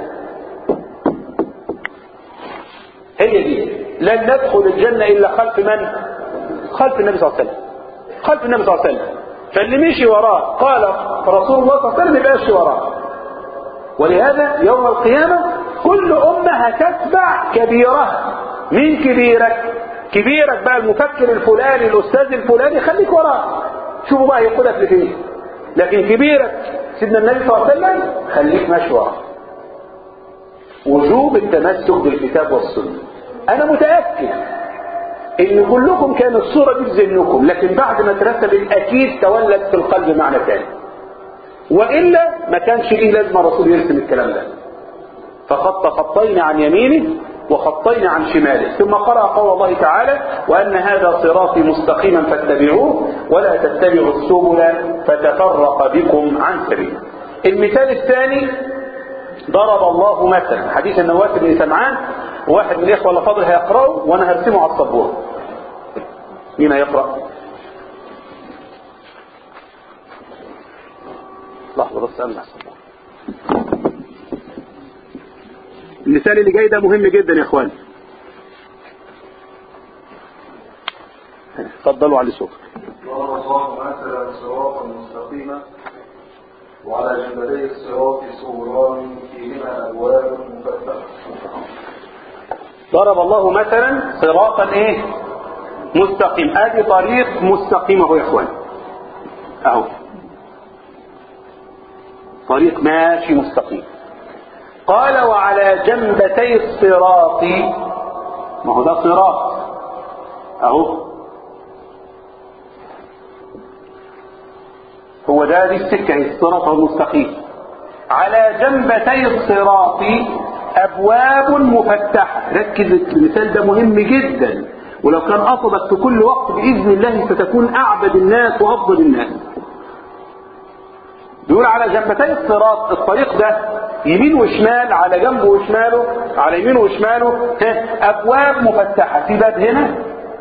هي دي لن ندخل الجنة إلا خلف من؟ خلف النبي صلى الله عليه وسلم خلف النبي صلى الله عليه وسلم فاللي مشي وراه قال رسول الله صلى الله عليه وسلم يبقى يمشي وراه ولهذا يوم القيامة كل أمة هتتبع كبيرها مين كبيرك؟ كبيرك بقى المفكر الفلاني الأستاذ الفلاني خليك وراه شوفوا بقى يقودك لفين لكن كبيرك سيدنا النبي صلى الله عليه وسلم خليك ماشي وراه وجوب التمسك بالكتاب والسنة أنا متأكد إن كلكم كان الصورة دي في ذهنكم لكن بعد ما ترتبت أكيد تولد في القلب معنى ثاني وإلا ما كانش ليه لازمة الرسول يرسم الكلام ده فخط خطين عن يمينه وخطين عن شماله ثم قرأ قول الله تعالى وأن هذا صراطي مستقيما فاتبعوه ولا تتبعوا السبل فتفرق بكم عن سبيله المثال الثاني ضرب الله مثلا حديث النواس بن سمعان واحد من الاخوه الافاضل هيقراه وانا هرسمه على السبوره مين هيقرا لحظه بس امنع السبوره المثال اللي جاي ده مهم جدا يا اخواني اتفضلوا على صوتك ضرب الله مثلا صراطا مستقيما وعلى جبلي الصراط سوران فيهما ابواب مفتحه ضرب الله مثلا صراطا ايه مستقيم ادي طريق مستقيم اهو يا اخوان اهو طريق ماشي مستقيم قال وعلى جنبتي الصراط ما هو ده صراط اهو هو ده دي السكة الصراط المستقيم على جنبتي الصراط ابواب مفتحة ركز المثال ده مهم جدا ولو كان قصدك في كل وقت باذن الله ستكون اعبد الناس وافضل الناس بيقول على جنبتي الصراط الطريق ده يمين وشمال على جنبه وشماله على يمينه وشماله ها، ابواب مفتحه في باب هنا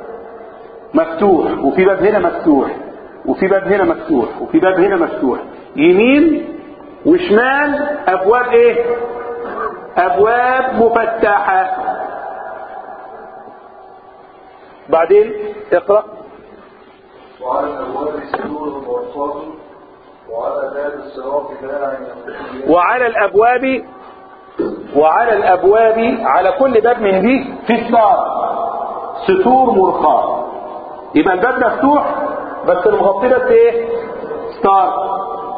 مفتوح وفي باب هنا مفتوح وفي باب هنا مفتوح وفي باب هنا مفتوح يمين وشمال ابواب ايه ابواب مفتحه بعدين اقرا وعلى الأبواب سرور مرصاد وعلى باب الصراط داع يمشي وعلى الابواب وعلى الابواب على كل باب من دي في ستار ستور مرخاة يبقى الباب مفتوح بس المغطي بس ايه ستار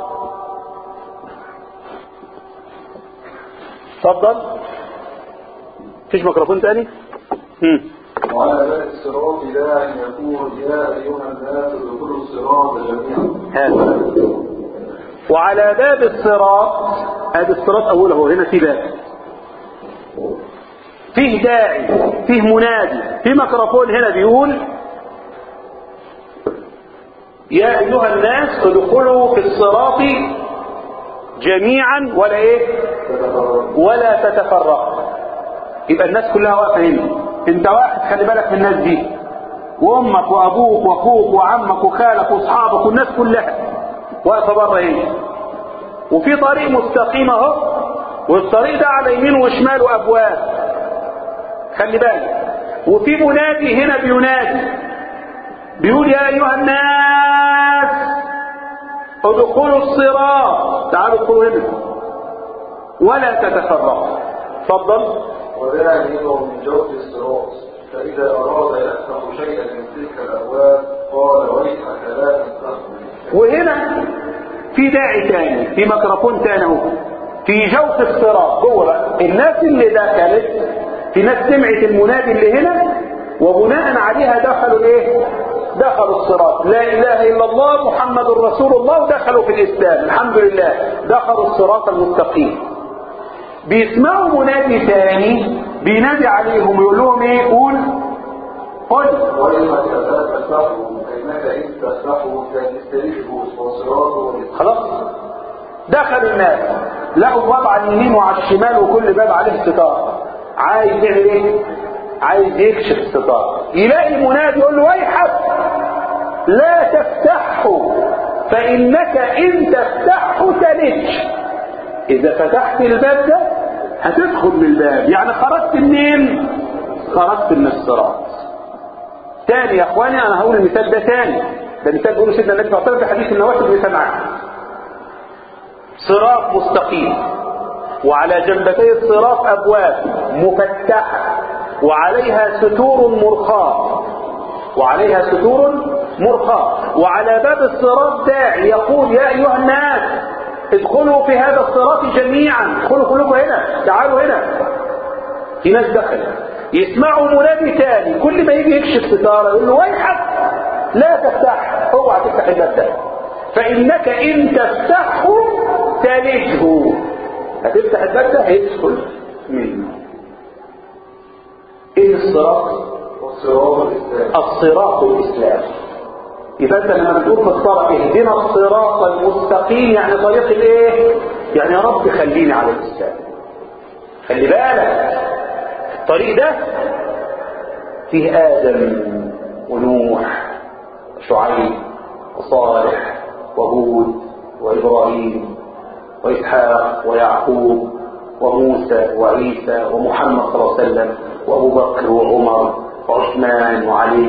اتفضل مفيش ميكروفون تاني هم. وعلى باب الصراط داع يقول يا أيها الناس ادخلوا الصراط جميعا هذا وعلى باب الصراط ادي الصراط اوله هنا في باب فيه داعي فيه منادي في ميكروفون هنا بيقول يا ايها الناس ادخلوا في الصراط جميعا ولا ايه ولا تتفرقوا يبقى الناس كلها واقفه هنا انت واحد خلي بالك من الناس دي وامك وابوك واخوك وعمك وخالك واصحابك والناس كلها واقفه بره هنا وفي طريق مستقيم اهو والطريق ده على يمين وشمال وابواب خلي بالك وفي منادي هنا بينادي بيقول يا ايها الناس ادخلوا الصراط تعالوا ادخلوا هنا ولا تتفرقوا اتفضل وداع يدعو من جوف الصراط فإذا أراد يفتح شيئا من تلك الأبواب قال ويحك لا تفتح وهنا في داعي تاني في ميكروفون تاني اهو في جوف الصراط جوه بقى الناس اللي دخلت في ناس سمعت المنادي اللي هنا وبناء عليها دخلوا ايه دخلوا الصراط لا اله الا الله محمد رسول الله ودخلوا في الاسلام الحمد لله دخلوا الصراط المستقيم بيسمعوا منادي تاني بينادي عليهم يقول لهم ايه قول قل ويحك لا تفتحه فإنك إن تفتحه تستريحه وصراطه خلاص دخل الناس لقوا باب على اليمين وعلى الشمال وكل باب عليه ستار عايز يعمل ايه عايز يكشف الستار يلاقي منادي يقول له ويحك لا تفتحه فانك ان تفتحه تلج اذا فتحت الباب ده هتدخل من الباب يعني خرجت منين خرجت من الصراط تاني يا اخواني انا هقول المثال ده تاني ده مثال بيقوله سيدنا النبي صلى الله عليه وسلم في حديث النواس بن سمعان صراط مستقيم وعلى جنبتي الصراط ابواب مفتحه وعليها ستور مرخاه وعليها ستور مرخاه وعلى باب الصراط داعي يقول يا ايها الناس ادخلوا في هذا الصراط جميعا ادخلوا كلكم هنا تعالوا هنا في ناس دخلت يسمعوا منادي تاني كل ما يجي يكشف ستاره يقول له ويحك لا تفتح اوعى تفتح الباب ده فانك ان تفتحه تلجه هتفتح الباب ده هيدخل منه ايه الصراط والصراط الإسلام الصراط الاسلام يبقى انت لما بتقول في الصلاه اهدنا الصراط المستقيم يعني طريق الايه يعني يا رب خليني على الاسلام خلي بالك الطريق ده فيه ادم ونوح وشعيب وصالح وهود وابراهيم واسحاق ويعقوب وموسى وعيسى ومحمد صلى الله عليه وسلم وابو بكر وعمر وعثمان وعلي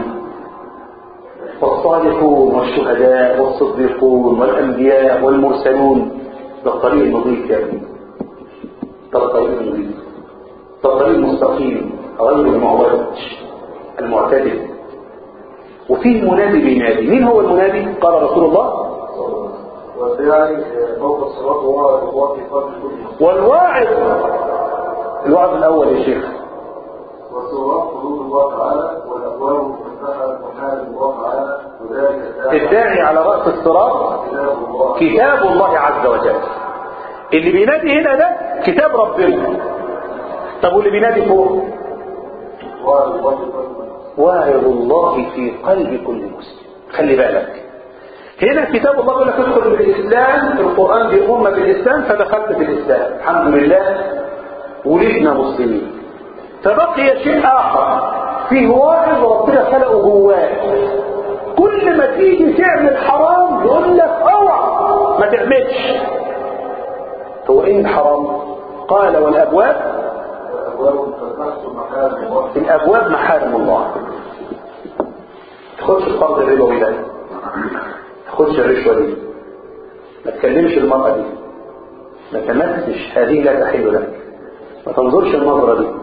والصالحون والشهداء والصديقون والانبياء والمرسلون ده الطريق النظيف يا ابني ده الطريق النظيف ده الطريق المستقيم غير المعوج المعتدل وفيه منادي بينادي مين هو المنادي قال رسول الله والداعي فوق الصراط وهو الواقي قبل كل مسلم والواعظ الوعظ الاول يا شيخ والصراط حدود الله تعالى والابواب المفتحه محارم الله تعالى وذلك الداعي الداعي على راس الصراط كتاب الله كتاب الله عز وجل اللي بينادي هنا ده كتاب ربنا طب واللي بينادي فوق وعلى الله قبل واعظ الله في قلب كل مسلم خلي بالك هنا كتاب الله يقول لك ادخل بالاسلام القران بيؤمنا بالاسلام فدخلت في الاسلام الحمد لله ولدنا مسلمين فبقي شيء اخر فيه واحد ربنا خلقه جواك كل ما تيجي تعمل حرام يقول لك اوعى ما تعملش هو ايه الحرام قال والابواب والابواب المفتحه محارم الله الابواب محارم الله تاخدش القرض الربوي ده تاخدش الرشوه دي ما تكلمش المرأة دي ما تمسش هذه لا تحل لك ما تنظرش النظرة دي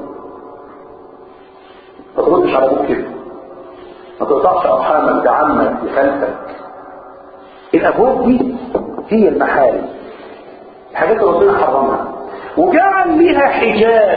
ما تردش على ابوك كده ما تقطعش ارحامك بعمك بخالتك الابواب دي هي المحارم الحاجات اللي ربنا حرمها وجعل ليها حجاب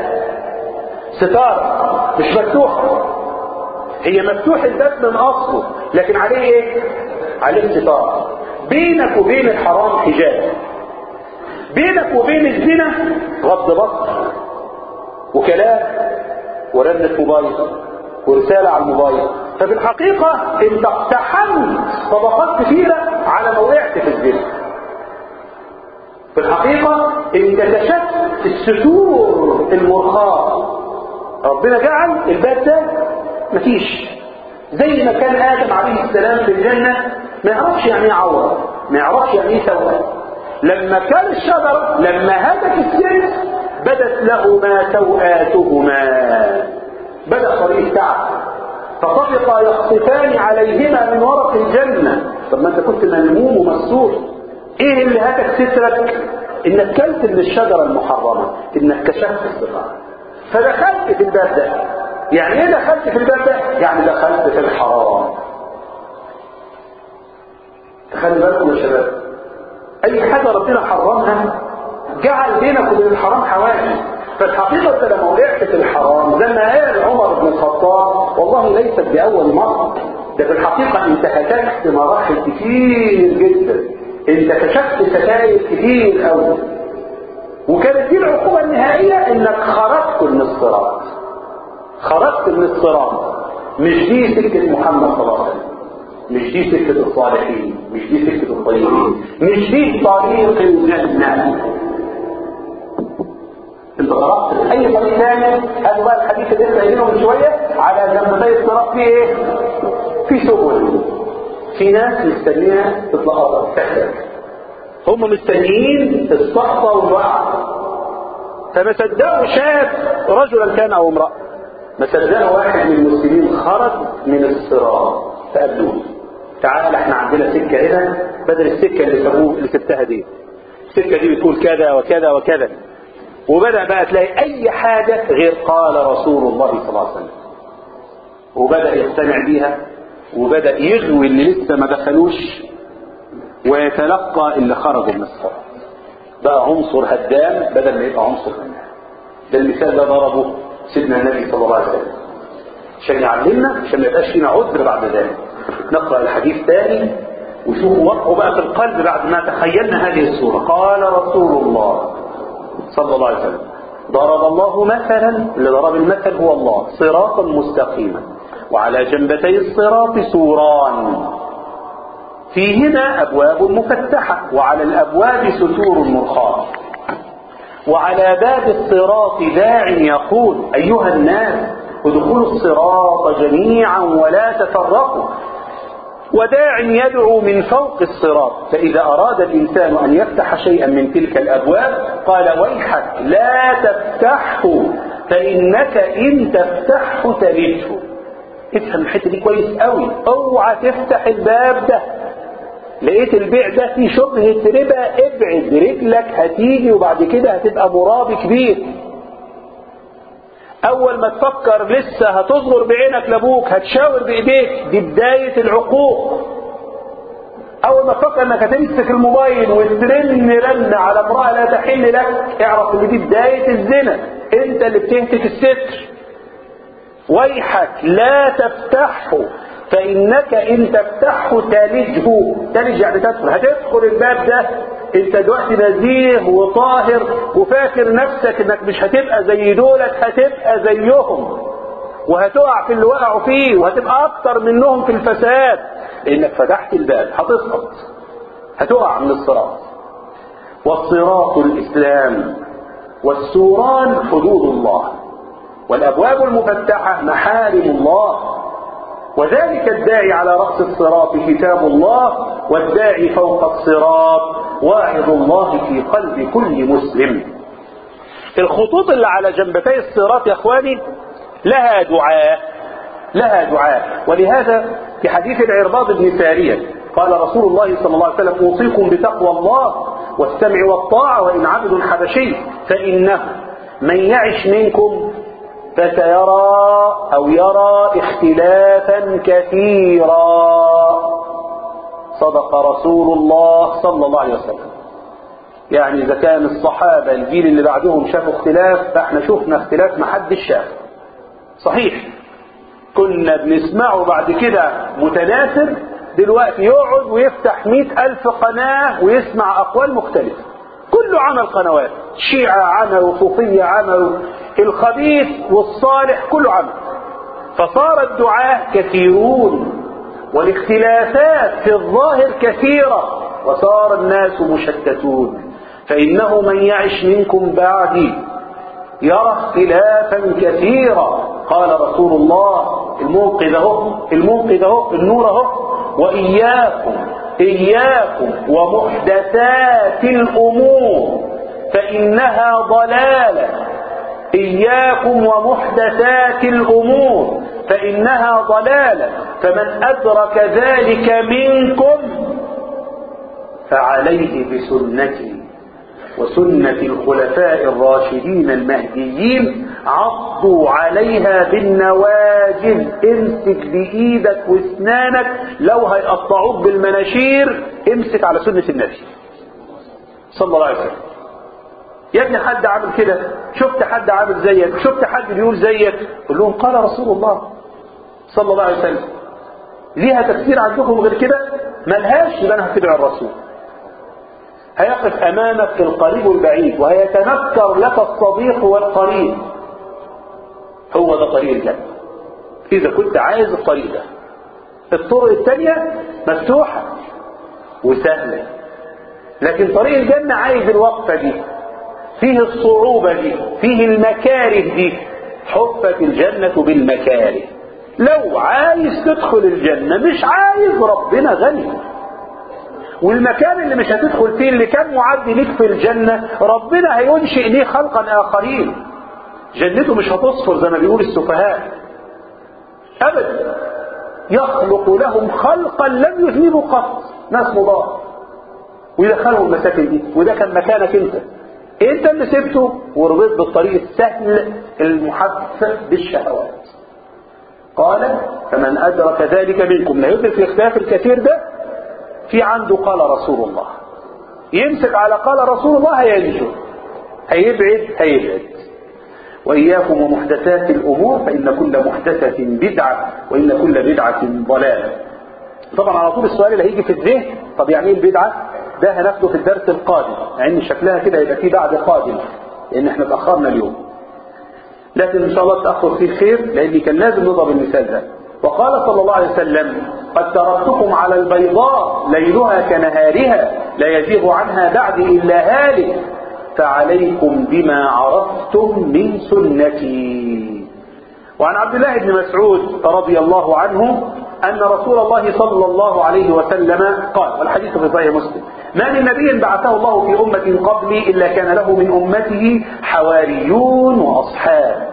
ستارة مش مفتوحة هي مفتوح الباب من اصله لكن عليه ايه عليه ستارة بينك وبين الحرام حجاب بينك وبين الزنا غض بصر وكلام ورنة موبايل ورسالة على الموبايل ففي الحقيقة انت اقتحمت طبقات كثيرة على ما وقعت في الزنا في الحقيقة انت كشفت الستور المرخاة ربنا جعل الباب ده مفيش زي ما كان آدم عليه السلام في الجنة ما يعرفش يعني ايه عورة ما يعرفش يعني ايه سوء لما كان الشجرة لما هدف السن بدت لهما سوآتهما بدأ طريق تعب فطفقا يخطفان عليهما من ورق الجنة طب ما انت كنت ملموم ومسرور ايه اللي هتك سترك انك كلت من الشجرة المحرمة انك كشفت الصفات فدخلت في الباب ده يعني ايه دخلت في الباب ده يعني دخلت في الحرام تخلي بالكم يا شباب اي حاجة ربنا حرمها جعل بينك وبين الحرام حواجز فالحقيقة انت لما وقعت في الحرام زي ما قال عمر بن الخطاب والله ليست بأول مرة ده في الحقيقة انت هتكت مراحل كتير جدا انت كشفت ستاير كتير قوي وكانت دي العقوبة النهائية انك خرجت من الصراط خرجت من الصراط مش دي سكة محمد صلى الله عليه وسلم مش دي سكة الصالحين مش دي سكة الطيبين مش دي طريق الجنة انت طرقت في اي طريق ثاني هذا بقى الحديث اللي لسه قايلينه من شويه على جنبتي الصراط فيه ايه؟ في سبل في ناس مستنيه تطلع تحتك هم مستنيين الصحبه والوعد فما صدقوا شاف رجلا كان او امراه ما صدقوا واحد من المسلمين خرج من الصراط فقابلوه تعال احنا عندنا سكه هنا بدل السكه اللي سابوه اللي سبتها دي السكه دي بتقول كذا وكذا وكذا وبدأ بقى تلاقي أي حاجة غير قال رسول الله صلى الله عليه وسلم وبدأ يقتنع بيها وبدأ يغوي اللي لسه ما دخلوش ويتلقى اللي خرجوا من الصلاة بقى عنصر هدام بدل ما يبقى عنصر هدام ده المثال ده ضربه سيدنا النبي صلى الله عليه وسلم عشان يعلمنا عشان ما يبقاش فينا عذر بعد ذلك نقرأ الحديث تاني وشوفوا وقعوا بقى في القلب بعد ما تخيلنا هذه الصورة قال رسول الله صلى الله عليه وسلم ضرب الله مثلا اللي ضرب المثل هو الله صراطا مستقيما وعلى جنبتي الصراط سوران فيهما أبواب مفتحة وعلى الأبواب ستور مرخاة وعلى باب الصراط داع يقول أيها الناس ادخلوا الصراط جميعا ولا تفرقوا وداع يدعو من فوق الصراط فإذا أراد الإنسان أن يفتح شيئا من تلك الأبواب قال ويحك لا تفتحه فإنك إن تفتحه تلفه افهم الحتة دي كويس قوي اوعى تفتح الباب ده لقيت البيع ده فيه شبهة ربا ابعد رجلك هتيجي وبعد كده هتبقى مرابي كبير اول ما تفكر لسه هتصغر بعينك لابوك هتشاور بايديك دي بداية العقوق اول ما تفكر انك هتمسك الموبايل وترن رن على امرأة لا تحل لك اعرف ان دي بداية الزنا انت اللي بتهتك الستر ويحك لا تفتحه فإنك إن تفتحه تلجه تلج يعني تدخل هتدخل الباب ده انت دلوقتي نزيه وطاهر وفاكر نفسك انك مش هتبقى زي دولت هتبقى زيهم وهتقع في اللي وقعوا فيه وهتبقى اكتر منهم في الفساد لانك فتحت الباب هتسقط هتقع من الصراط والصراط الاسلام والسوران حدود الله والابواب المفتحه محارم الله وذلك الداعي على رأس الصراط كتاب الله والداعي فوق الصراط واعظ الله في قلب كل مسلم الخطوط اللي على جنبتي الصراط يا اخواني لها دعاء لها دعاء ولهذا في حديث العرباض بن سارية قال رسول الله صلى الله عليه وسلم اوصيكم بتقوى الله والسمع والطاعة وإن عبد حبشي فإنه من يعش منكم فسيرى أو يرى اختلافا كثيرا صدق رسول الله صلى الله عليه وسلم يعني إذا كان الصحابة الجيل اللي بعدهم شافوا اختلاف فاحنا شفنا اختلاف ما حدش شاف صحيح كنا بنسمعه بعد كده متناسب دلوقتي يقعد ويفتح مئة ألف قناة ويسمع أقوال مختلفة كله عمل قنوات شيعة عملوا صوفية عملوا الخبيث والصالح كله عمل فصار الدعاة كثيرون والاختلافات في الظاهر كثيرة وصار الناس مشتتون فإنه من يعش منكم بعدي يرى اختلافا كثيرا قال رسول الله المنقذ اهو المنقذ اهو النور اهو وإياكم إياكم ومحدثات الأمور فإنها ضلالة إياكم ومحدثات الأمور فإنها ضلالة فمن أدرك ذلك منكم فعليه بسنتي وسنة الخلفاء الراشدين المهديين عضوا عليها بالنواجذ امسك بإيدك واسنانك لو هيقطعوك بالمناشير امسك على سنة النبي صلى الله عليه وسلم يا ابني حد عامل كده شفت حد عامل زيك شفت حد بيقول زيك قول لهم قال رسول الله صلى الله عليه وسلم ليها تفسير عندكم غير كده ملهاش يبقى انا هتبع الرسول هيقف امامك القريب والبعيد وهيتنكر لك الصديق والقريب هو ده طريق الجنة اذا كنت عايز الطريق ده الطرق التانية مفتوحة وسهلة لكن طريق الجنة عايز الوقفة دي فيه الصعوبة دي فيه المكاره دي حفت الجنة بالمكاره لو عايز تدخل الجنة مش عايز ربنا غني والمكان اللي مش هتدخل فيه اللي كان معد ليك في الجنة ربنا هينشئ ليه خلقا آخرين جنته مش هتصفر زي ما بيقول السفهاء أبدا يخلق لهم خلقا لم يذنبوا قط ناس مضاف ويدخلهم المساكن دي وده كان مكانك انت انت اللي سبته ورضيت بالطريق السهل المحفف بالشهوات قال فمن أدرك ذلك منكم لا يدرك الاختلاف الكثير ده في عنده قال رسول الله يمسك على قال رسول الله هينجو هيبعد هيبعد وإياكم ومحدثات الأمور فإن كل محدثة بدعة وإن كل بدعة ضلالة طبعا على طول السؤال اللي هيجي في الذهن طب يعني ايه البدعة ده هناخده في الدرس القادم يعني ان شكلها كده يبقى فيه بعد قادم لان احنا اتأخرنا اليوم لكن ان شاء الله التأخر فيه خير لان كان لازم نضرب المثال ده وقال صلى الله عليه وسلم قد تركتكم على البيضاء ليلها كنهارها لا يزيغ عنها بعد إلا هالك فعليكم بما عرفتم من سنتي وعن عبد الله بن مسعود رضي الله عنه أن رسول الله صلى الله عليه وسلم قال والحديث في صحيح مسلم ما من نبي بعثه الله في أمة قبلي إلا كان له من أمته حواريون وأصحاب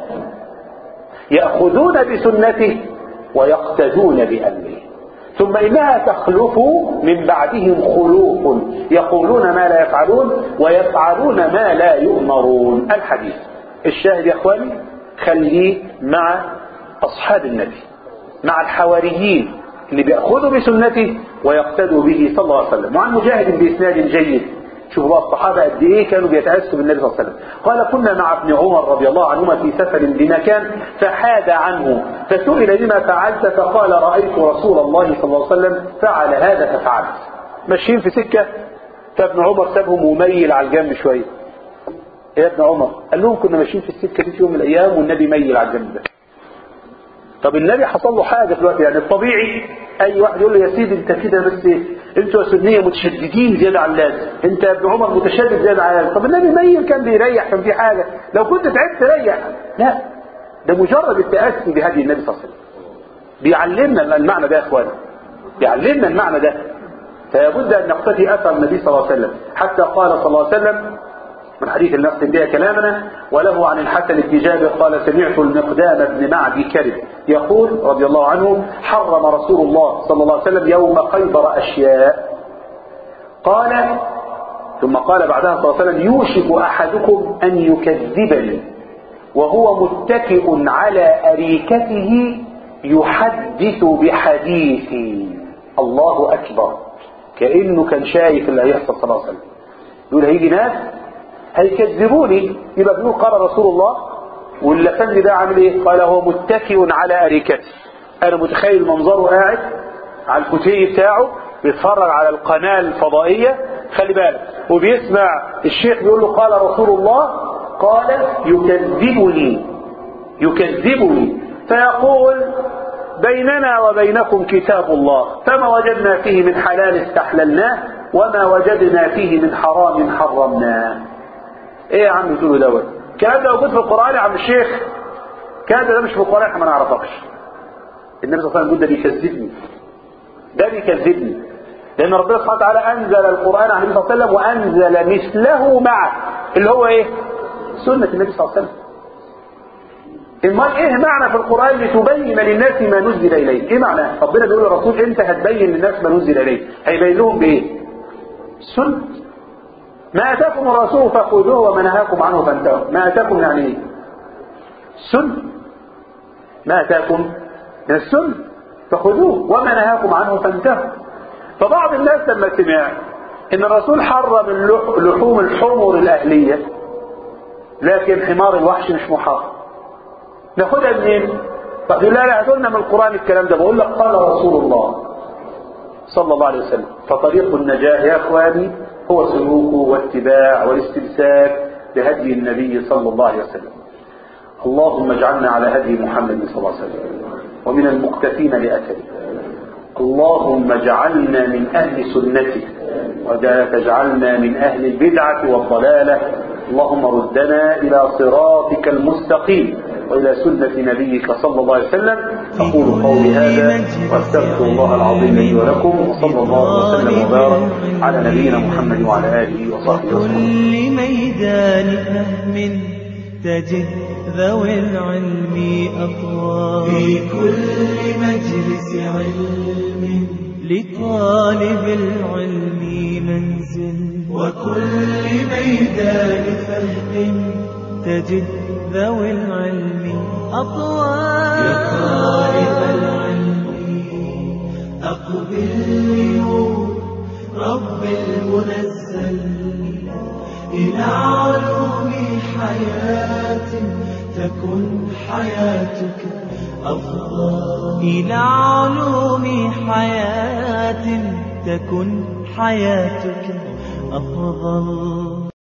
يأخذون بسنته ويقتدون بأمره ثم إنها تخلف من بعدهم خلوف يقولون ما لا يفعلون ويفعلون ما لا يؤمرون الحديث الشاهد يا اخواني خليه مع أصحاب النبي مع الحواريين اللي بيأخذوا بسنته ويقتدوا به صلى الله عليه وسلم وعن مجاهد بإسناد جيد شوفوا بقى الصحابة قد إيه كانوا بيتأسوا بالنبي صلى الله عليه وسلم قال كنا مع ابن عمر رضي الله عنهما في سفر بمكان فحاد عنه فسئل لما فعلت فقال رأيت رسول الله صلى الله عليه وسلم فعل هذا ففعلت ماشيين في سكة فابن عمر سابهم وميل على الجنب شوية يا ابن عمر قال لهم كنا ماشيين في السكة دي في يوم من الأيام والنبي ميل على الجنب ده طب النبي حصل له حاجة في الوقت يعني الطبيعي أي واحد يقول له يا سيدي أنت كده بس أنتوا يا سنية متشددين زيادة عن اللازم أنت يا ابن عمر متشدد زيادة عن اللازم طب النبي ميل كان بيريح كان في حاجة لو كنت تعبت ريح لا ده مجرد التأسي بهدي النبي صلى الله عليه وسلم بيعلمنا المعنى ده يا اخوانا بيعلمنا المعنى ده فلا بد ان نقتدي اثر النبي صلى الله عليه وسلم حتى قال صلى الله عليه وسلم من حديث اللي نختم بها كلامنا وله عن الحسن بن جابر قال سمعت المقدام بن معدي كرب يقول رضي الله عنه حرم رسول الله صلى الله عليه وسلم يوم خيبر اشياء قال ثم قال بعدها صلى الله عليه وسلم يوشك احدكم ان يكذبني وهو متكئ على اريكته يحدث بحديثي الله اكبر كانه كان شايف اللي هيحصل صلى الله عليه وسلم يقول هيجي ناس هيكذبوني يبقى بيقول قال رسول الله واللفندي ده عامل ايه قال هو متكئ على اريكته انا متخيل منظره قاعد على الكوتيه بتاعه بيتفرج على القناه الفضائيه خلي بالك وبيسمع الشيخ بيقول له قال رسول الله قال يكذبني يكذبني فيقول بيننا وبينكم كتاب الله فما وجدنا فيه من حلال استحللناه وما وجدنا فيه من حرام حرمناه ايه يا عم تقولوا دوت الكلام ده موجود في القران يا عم الشيخ الكلام ده مش في القران احنا ما نعرفكش النبي صلى الله عليه وسلم ده بيكذبني ده بيكذبني لان ربنا سبحانه وتعالى انزل القران على النبي صلى الله عليه وسلم وانزل مثله معه اللي هو ايه سنه النبي صلى الله عليه وسلم امال ايه معنى في القران لتبين للناس ما نزل اليه ايه معنى ربنا بيقول للرسول انت هتبين للناس ما نزل اليه هيبين لهم بايه سنه ما اتاكم الرسول فخذوه وما نهاكم عنه فانتهوا ما اتاكم يعني ايه سنه ما اتاكم من السنه فخذوه وما نهاكم عنه فانتهوا فبعض الناس لما سمع ان الرسول حرم اللح- لحوم الحمر الاهليه لكن حمار الوحش مش محرم ناخدها منين؟ طب لا لا هاتوا لنا من القران الكلام ده بقول لك قال رسول الله صلى الله عليه وسلم فطريق النجاة يا اخواني هو سلوكه واتباع والاستمساك بهدي النبي صلى الله عليه وسلم اللهم اجعلنا على هدي محمد صلى الله عليه وسلم ومن المقتفين لأثره اللهم اجعلنا من أهل سنته ولا تجعلنا من أهل البدعة والضلالة اللهم ردنا إلى صراطك المستقيم وإلى سنة نبيك صلى الله عليه وسلم أقول قولي هذا وأستغفر الله العظيم لي ولكم وصلى الله وسلم وبارك على نبينا محمد وعلى آله وصحبه وسلم كل ميدان فهم تجد ذوي العلم أطوار في كل مجلس علم لطالب العلم منزل وكل ميدان فهم تجد ذوي العلم أطوار يا طالب العلم أقبل لنور رب المنزل إلى علوم حياة تكن حياتك أفضل إلى علوم حياة تكن حياتك أفضل